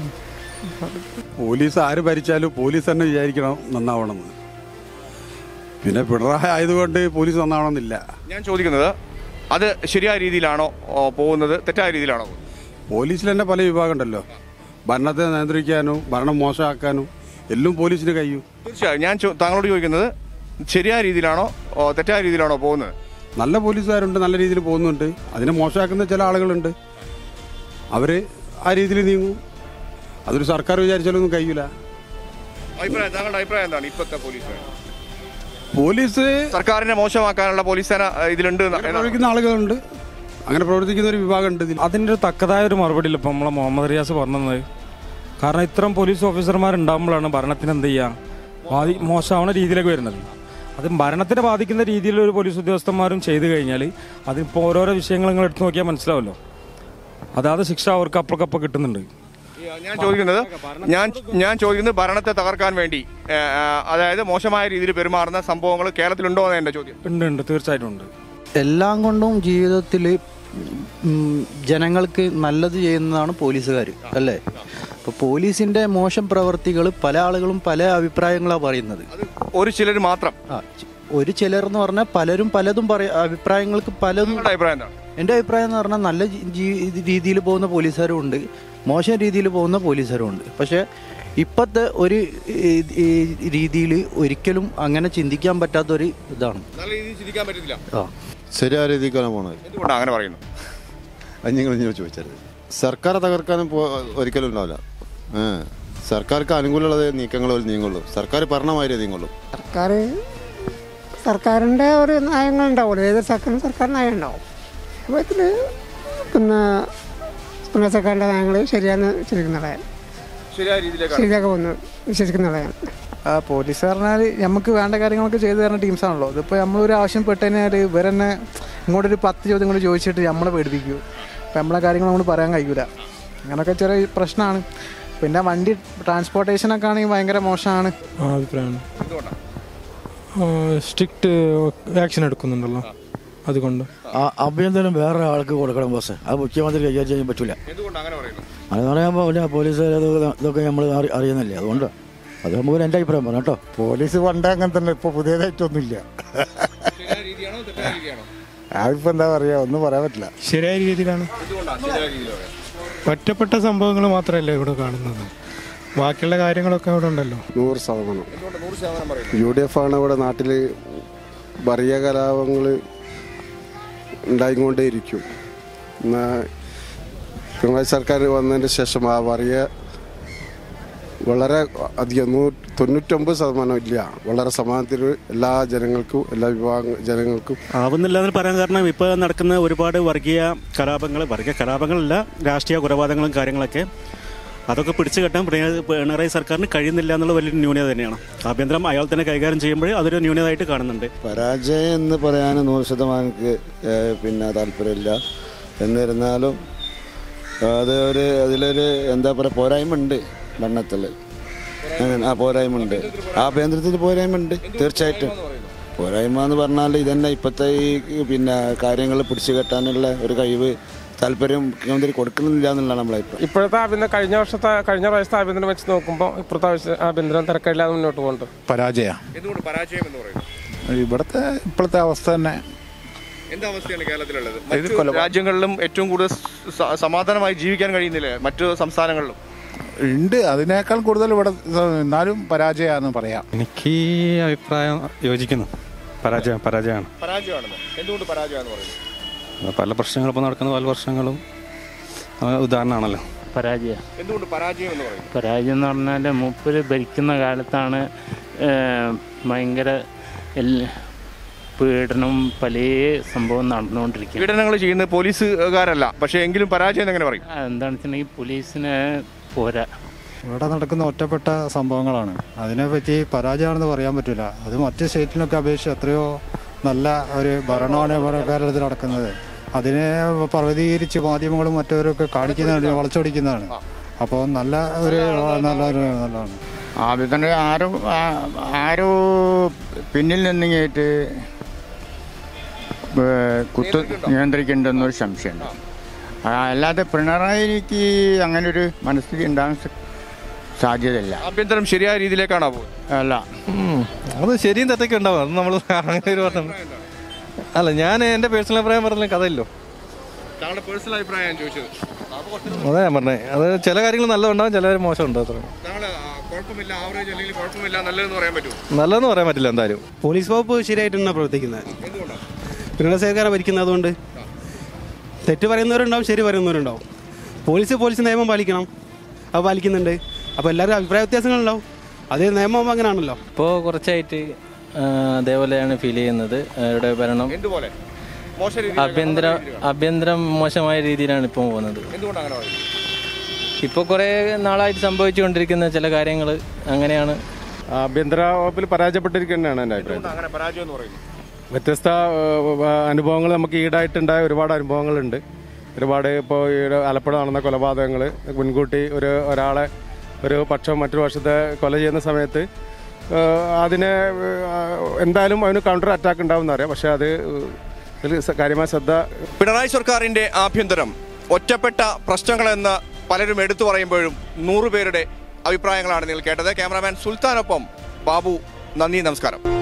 പോലീസ് ആര് ഭരിച്ചാലും പോലീസ് തന്നെ വിചാരിക്കണം നന്നാവണമെന്ന് പിന്നെ പിണറായി ആയതുകൊണ്ട് പോലീസ് നന്നാവണമെന്നില്ല ഞാൻ ചോദിക്കുന്നത് അത് ശരിയായ രീതിയിലാണോ ഓ, പോകുന്നത് തെറ്റായ രീതിയിലാണോ പോകുന്നത്? പോലീസിൽ തന്നെ പല വിഭാഗം ഉണ്ടല്ലോ ഭരണത്തെ നിയന്ത്രിക്കാനും ഭരണം മോശമാക്കാനും എല്ലാം പോലീസിന് കഴിയും തീർച്ചയായും ഞാൻ ചോ- താങ്കളോട് ചോദിക്കുന്നത് ശരിയായ രീതിയിലാണോ ഓ, തെറ്റായ രീതിയിലാണോ പോകുന്നത് നല്ല പോലീസുകാരുണ്ട് നല്ല രീതിയിൽ പോകുന്നുണ്ട് അതിനെ മോശമാക്കുന്ന ചില ആളുകളുണ്ട് അവർ ആ രീതിയിൽ നീങ്ങും അതൊരു സർക്കാർ വിചാരിച്ചാലൊന്നും കഴിയില്ല അഭിപ്രായം താങ്കളുടെ അഭിപ്രായം എന്താണ് ഇപ്പോഴത്തെ പോലീസ് പോലീസ് സർക്കാരിനെ മോശമാക്കാനുള്ള പോലീസ് സേന ആ, ഇതിലുണ്ട് എന്ന് എന്നാണ് പ്രവർത്തിക്കുന്ന ആളുകളുണ്ട് അങ്ങനെ പ്രവർത്തിക്കുന്ന ഒരു വിഭാഗമുണ്ട് ഇതിൽ അതിൻ്റെ ഒരു തക്കതായ ഒരു മറുപടി ഇല്ല ഇപ്പം നമ്മളെ മുഹമ്മദ് റിയാസ് പറഞ്ഞത് കാരണം ഇത്തരം പോലീസ് ഓഫീസർമാരുണ്ടാകുമ്പോഴാണ് ഭരണത്തിന് എന്ത് ചെയ്യുക ബാധി മോശമാവുന്ന രീതിയിലേക്ക് വരുന്നത് അത് ഭരണത്തിനെ ബാധിക്കുന്ന രീതിയിൽ ഒരു പോലീസ് ഉദ്യോഗസ്ഥന്മാരും ചെയ്തു കഴിഞ്ഞാൽ അതിപ്പോൾ ഓരോരോ വിഷയങ്ങൾ നിങ്ങൾ എടുത്തു നോക്കിയാൽ മനസ്സിലാവല്ലോ അതാത് ശിക്ഷ അവർക്ക് അപ്പുറക്കപ്പം കിട്ടുന്നുണ്ട് ഞാൻ ചോദിക്കുന്നത് ഞാൻ ഞാൻ ചോദിക്കുന്നത് ഭരണത്തെ തകർക്കാൻ വേണ്ടി ഏ, ആ, അതായത് മോശമായ രീതിയിൽ പെരുമാറുന്ന സംഭവങ്ങൾ കേരളത്തിലുണ്ടോ എന്ന് എന്റെ ചോദ്യം ഉണ്ട് ഉണ്ട് തീർച്ചയായിട്ടും ഉണ്ട് എല്ലാം കൊണ്ടും ജീവിതത്തിൽ ജനങ്ങൾക്ക് നല്ലത് ചെയ്യുന്നതാണ് പോലീസുകാർ അല്ലേ അപ്പോൾ പോലീസിൻ്റെ മോശം പ്രവർത്തികൾ പല ആളുകളും പല അഭിപ്രായങ്ങളാണ് പറയുന്നത് ഒരു ചിലർ മാത്രം ആ ചി- ഒരു ചിലർ എന്ന് പറഞ്ഞാൽ പലരും പലതും പറയ അഭിപ്രായങ്ങൾക്ക് പലതും അഭിപ്രായം എന്താണ് എൻ്റെ അഭിപ്രായം എന്ന് പറഞ്ഞാൽ നല്ല രീതിയിൽ പോകുന്ന പോലീസുകാരും ഉണ്ട് മോശം രീതിയിൽ പോകുന്ന പോലീസുകാരും ഉണ്ട് പക്ഷേ ഇപ്പോഴത്തെ ഒരു രീതിയിൽ ഒരിക്കലും അങ്ങനെ ചിന്തിക്കാൻ പറ്റാത്തൊരു ഇതാണ് നല്ല രീതിയിൽ ചിന്തിക്കാൻ പറ്റത്തില്ല ആ ശരിയായ രീതിക്കാണ് പോണത് എന്തുകൊണ്ടാണ് അങ്ങനെ പറയുന്നു അത് നിങ്ങൾ ഇങ്ങനെ ചോദിച്ചത് സർക്കാർ തകർക്കാനും പോ- ഒരിക്കലും ഉണ്ടാവില്ല ഏ സർക്കാർക്ക് അനുകൂലമുള്ളത് നീക്കങ്ങൾ ഒരു നീങ്ങുള്ളൂ സർക്കാർ പറഞ്ഞമാതിരി നീങ്ങുള്ളൂ സർക്കാർ സർക്കാരിൻ്റെ ഒരു നയങ്ങളുണ്ടാവുമല്ലോ ഏത് സർക്കാരും സർക്കാർ നയം ഉണ്ടാവും അപ്പോൾ പിന്നെ പിന്നെ സർക്കാരിൻ്റെ നയങ്ങൾ ശരിയാന്ന് വിശ്വസിക്കുന്നതാണ് ശരിയായ രീതിയിലേക്ക് ശരിയാക്കി പോകുന്നു വിശ്വസിക്കുന്നതാണ് ആ പോലീസ് പറഞ്ഞാൽ നമുക്ക് വേണ്ട കാര്യങ്ങളൊക്കെ ചെയ്തു തരുന്ന ടീംസാണല്ലോ ഇതിപ്പോൾ നമ്മളൊരു ആവശ്യം പെട്ട് കഴിഞ്ഞാൽ ഇവർ തന്നെ ഇങ്ങോട്ടൊരു പത്ത് ചോദ്യം കൂടി ചോദിച്ചിട്ട് നമ്മളെ പേടിപ്പിക്കൂ അപ്പം നമ്മളെ കാര്യങ്ങൾ നമ്മൾ പറയാൻ കഴിയൂല അങ്ങനെയൊക്കെ ചെറിയ പ്രശ്നമാണ് പിന്നെ വണ്ടി ട്രാൻസ്പോർട്ടേഷനൊക്കെ ആണെങ്കിൽ ഭയങ്കര മോശമാണ് ആ അഭിപ്രായമാണ് സ്ട്രിക്റ്റ് ആക്ഷൻ എടുക്കുന്നുണ്ടല്ലോ അതുകൊണ്ട് ആഭ്യന്തരം വേറെ ആൾക്ക് കൊടുക്കണം ബോസ് അത് മുഖ്യമന്ത്രി കൈകാര്യം ചെയ്യാൻ പറ്റൂല എന്തുകൊണ്ട് അങ്ങനെ പറയുന്നു അതെന്ന് പറയുമ്പോൾ വലിയ പോലീസ് ഇതൊക്കെ നമ്മൾ അറിയുന്നില്ലേ അതുകൊണ്ട് അത് നമുക്ക് എൻ്റെ അഭിപ്രായം പറഞ്ഞു കേട്ടോ പോലീസ് പണ്ട് അങ്ങനെ തന്നെ ഇപ്പൊ പുതിയതായിട്ടൊന്നുമില്ല ശരിയായ രീതിയാണോ തെറ്റായ രീതിയാണോ അതിപ്പോ എന്താ പറയാ ഒന്നും പറയാൻ പറ്റില്ല ശരിയായ രീതിയിലാണ് എന്തുകൊണ്ടാണ് ശരിയായ രീതിയിൽ പറയാം ഒറ്റപ്പെട്ട സംഭവങ്ങൾ മാത്രമല്ല ഇവിടെ കാണുന്നത് ബാക്കിയുള്ള കാര്യങ്ങളൊക്കെ അവിടെ ഉണ്ടല്ലോ നൂറ് ശതമാനം എന്തുകൊണ്ട് നൂറ് ശതമാനം പറയുന്നു യു ഡി എഫ് ആണ് ഇവിടെ നാട്ടിൽ വർഗീയ കലാപങ്ങൾ ഉണ്ടായിക്കൊണ്ടേയിരിക്കും എന്നാ പിണറായി സർക്കാർ വന്നതിന് ശേഷം ആ വർഗീയ വളരെ അധികം നൂ തൊണ്ണൂറ്റൊമ്പത് ശതമാനം ഇല്ല വളരെ സമാധാനത്തിൽ എല്ലാ ജനങ്ങൾക്കും എല്ലാ വിഭാഗ ജനങ്ങൾക്കും ആവുന്നില്ല എന്ന് പറയാൻ കാരണം ഇപ്പോൾ നടക്കുന്ന ഒരുപാട് വർഗീയ കലാപങ്ങൾ വർഗീയ കലാപങ്ങളല്ല രാഷ്ട്രീയ കൊലപാതകങ്ങളും കാര്യങ്ങളൊക്കെ അതൊക്കെ പിടിച്ചു കെട്ടാൻ പിണറായി പിണറായി സർക്കാരിന് കഴിയുന്നില്ല എന്നുള്ള വലിയൊരു ന്യൂനത തന്നെയാണ് ആഭ്യന്തരം അയാൾ തന്നെ കൈകാര്യം ചെയ്യുമ്പോൾ അതൊരു ന്യൂനതയായിട്ട് കാണുന്നുണ്ട് പരാജയം എന്ന് പറയാൻ നൂറ് ശതമാനം എനിക്ക് ഏഹ്, പിന്നെ താല്പര്യമില്ല എന്നിരുന്നാലും അത് ഒരു അതിലൊരു എന്താ പറയുക പോരായ്മ ഉണ്ട് ഭരണത്തിൽ അങ്ങനെ ആ പോരായ്മ ഉണ്ട് ആഭ്യന്തരത്തിൽ പോരായ്മ ഉണ്ട് തീർച്ചയായിട്ടും പോരായ്മ എന്ന് പറഞ്ഞാൽ ഇതന്നെ ഇപ്പോഴത്തെ ഈ പിന്നെ കാര്യങ്ങൾ പിടിച്ചു കെട്ടാനുള്ള ഒരു കഴിവ് താല്പര്യം മുഖ്യമന്ത്രി കൊടുക്കുന്നില്ല എന്നുള്ളതാണ് നമ്മളെ അഭിപ്രായം ഇപ്പോഴത്തെ ആഭ്യന്തരം കഴിഞ്ഞ വർഷത്തെ കഴിഞ്ഞ പ്രാവശ്യത്തെ ആഭ്യന്തരം വെച്ച് നോക്കുമ്പോൾ ഇപ്പോഴത്തെ ആവശ്യ- ആഭ്യന്തരം തിരക്കില്ലാതെ മുന്നോട്ട് പോകുന്നുണ്ട് പരാജയ എന്തുകൊണ്ട് പരാജയം എന്ന് പറയുന്നു ഇവിടുത്തെ ഇപ്പോഴത്തെ അവസ്ഥ തന്നെ എന്താ അവസ്ഥയാണ് കേരളത്തിലുള്ളത് ഇത് മറ്റു കൊലപാ- രാജ്യങ്ങളിലും ഏറ്റവും കൂടുതൽ സ- സമാധാനമായി ജീവിക്കാൻ കഴിയുന്നില്ലേ മറ്റു സംസ്ഥാനങ്ങളിലും ഉണ്ട് അതിനേക്കാൾ കൂടുതൽ ഇവിടെ എന്നാലും പരാജയാന്ന് പറയാം എനിക്ക് ഈ അഭിപ്രായം യോജിക്കുന്നു പരാജയം പരാജയമാണ് പരാജയമാണെന്ന് എന്തുകൊണ്ട് പരാജയമാണെന്ന് പറയുന്നത് പല പ്രശ്നങ്ങളും ഇപ്പോൾ നടക്കുന്ന പല പ്രശ്നങ്ങളും ആ, ഉദാഹരണമാണല്ലോ പരാജയ എന്തുകൊണ്ട് പരാജയം എന്ന് പറയുന്നത് പരാജയം എന്ന് പറഞ്ഞാൽ മൂപ്പര് ഭരിക്കുന്ന കാലത്താണ് ഏഹ്, ഭയങ്കര എല്ല പീഡനം പല സംഭവം നടന്നുകൊണ്ടിരിക്കുകയാണ് പീഡനങ്ങൾ ചെയ്യുന്നത് പോലീസുകാരല്ല പക്ഷേ എങ്കിലും പരാജയം എന്ന് എങ്ങനെ പറയും എന്താണെന്ന് വെച്ചിട്ടുണ്ടെങ്കിൽ പോലീസിന് പോരാ ഇവിടെ നടക്കുന്ന ഒറ്റപ്പെട്ട സംഭവങ്ങളാണ് അതിനെപ്പറ്റി പരാജയമാണെന്ന് പറയാൻ പറ്റില്ല അത് മറ്റ് സ്റ്റേറ്റിനൊക്കെ അപേക്ഷിച്ച് എത്രയോ നല്ല ഒരു ഭരണമാണ് ഇവിടെ കേരളത്തിൽ നടക്കുന്നത് അതിനെ പർവ്വതീകരിച്ച് മാധ്യമങ്ങളും മറ്റവരൊക്കെ കാണിക്കുന്നതാണ് വളച്ചൊടിക്കുന്നതാണ് അപ്പോൾ നല്ല ഒരു നല്ല ഒരു നല്ലതാണ് ആഭ്യന്തര ആരോ ആ- ആരോ പിന്നിൽ നിന്നിങ്ങേറ്റ് ഏ, കുത്തു നിയന്ത്രിക്കുന്നുണ്ടെന്നൊരു സംശയമുണ്ട് ആ, അല്ലാതെ പിണറായിക്ക് അങ്ങനെ ഒരു മനസ്ഥിതി ഉണ്ടാകാൻ സ- സാധ്യതയില്ല ആഭ്യന്തരം ശരിയായ രീതിയിലേക്കാണോ പോകുന്നത് അല്ല അത് ശരിയും തെറ്റൊക്കെ ഉണ്ടാവും അത് നമ്മൾ അങ്ങനെ ഒരു പറഞ്ഞു അല്ല ഞാൻ എൻ്റെ പേഴ്സണൽ അഭിപ്രായം പറഞ്ഞ കഥയില്ലോ താങ്കളുടെ പേഴ്സണൽ അഭിപ്രായം ചോദിച്ചത് അതാ ഞാൻ പറഞ്ഞത് അത് ചില കാര്യങ്ങൾ നല്ലതുണ്ടാവും ചില മോശം ഉണ്ടാവും അത്ര താങ്കൾ കുഴപ്പമില്ല ആവറേജ് അല്ലെങ്കിൽ കുഴപ്പമില്ല നല്ലതെന്ന് പറയാൻ പറ്റുമോ നല്ലതെന്ന് പറയാൻ പറ്റില്ല എന്തായാലും പോലീസ് വകുപ്പ് ശരിയായിട്ടാണ് പ്രവർത്തിക്കുന്നത് പിണറായി സർക്കാർ ഭരിക്കുന്നതുകൊണ്ട് തെറ്റ് പറയുന്നവരുണ്ടാവും ശരി പറയുന്നവരുണ്ടാവും പോലീസ് പോലീസ് നിയമം പാലിക്കണം അത് പാലിക്കുന്നുണ്ട് അപ്പോൾ എല്ലാവരും അഭിപ്രായ വ്യത്യാസങ്ങളുണ്ടാവും അത് നിയമം അങ്ങനെയാണല്ലോ ഇപ്പോൾ കുറച്ചായിട്ട് ആ, അതേപോലെയാണ് ഫീൽ ചെയ്യുന്നത് ആ, ഇവിടെ ഭരണം എന്തുപോലെ മോശം ആഭ്യന്തര ആഭ്യന്തരം മോശമായ രീതിയിലാണ് ഇപ്പോൾ പോകുന്നത് എന്തുകൊണ്ടാണ് അങ്ങനെ പറയുന്നത് ഇപ്പോൾ കുറേ നാളായിട്ട് സംഭവിച്ചുകൊണ്ടിരിക്കുന്ന ചില കാര്യങ്ങൾ അങ്ങനെയാണ് ആഭ്യന്തര വകുപ്പിൽ പരാജയപ്പെട്ടിരിക്കുന്നതാണ് എൻ്റെ അഭിപ്രായം എന്തുകൊണ്ടാണ് അങ്ങനെ പരാജയം എന്ന് പറയുന്നത് വ്യത്യസ്ത അനുഭവങ്ങൾ നമുക്ക് ഈടായിട്ടുണ്ടായ ഒരുപാട് അനുഭവങ്ങളുണ്ട് ഒരുപാട് ഇപ്പോൾ ഈ ആലപ്പുഴ നടന്ന കൊലപാതകങ്ങൾ മുൻകൂട്ടി ഒരു ഒരാളെ ഒരു പക്ഷം മറ്റൊരു പക്ഷത്തെ കൊല ചെയ്യുന്ന സമയത്ത് ഏഹ്, അതിനെ ഏഹ്, എന്തായാലും അതിന് കൗണ്ടർ അറ്റാക്ക് ഉണ്ടാവും എന്നറിയാം പക്ഷേ അത് ഇതിൽ കാര്യമായ ശ്രദ്ധ പിണറായി സർക്കാരിന്റെ ആഭ്യന്തരം ഒറ്റപ്പെട്ട പ്രശ്നങ്ങളെന്ന് പലരും എടുത്തു പറയുമ്പോഴും നൂറുപേരുടെ അഭിപ്രായങ്ങളാണ് നിങ്ങൾ കേട്ടത് ക്യാമറാമാൻ സുൽത്താനൊപ്പം ബാബു നന്ദി നമസ്കാരം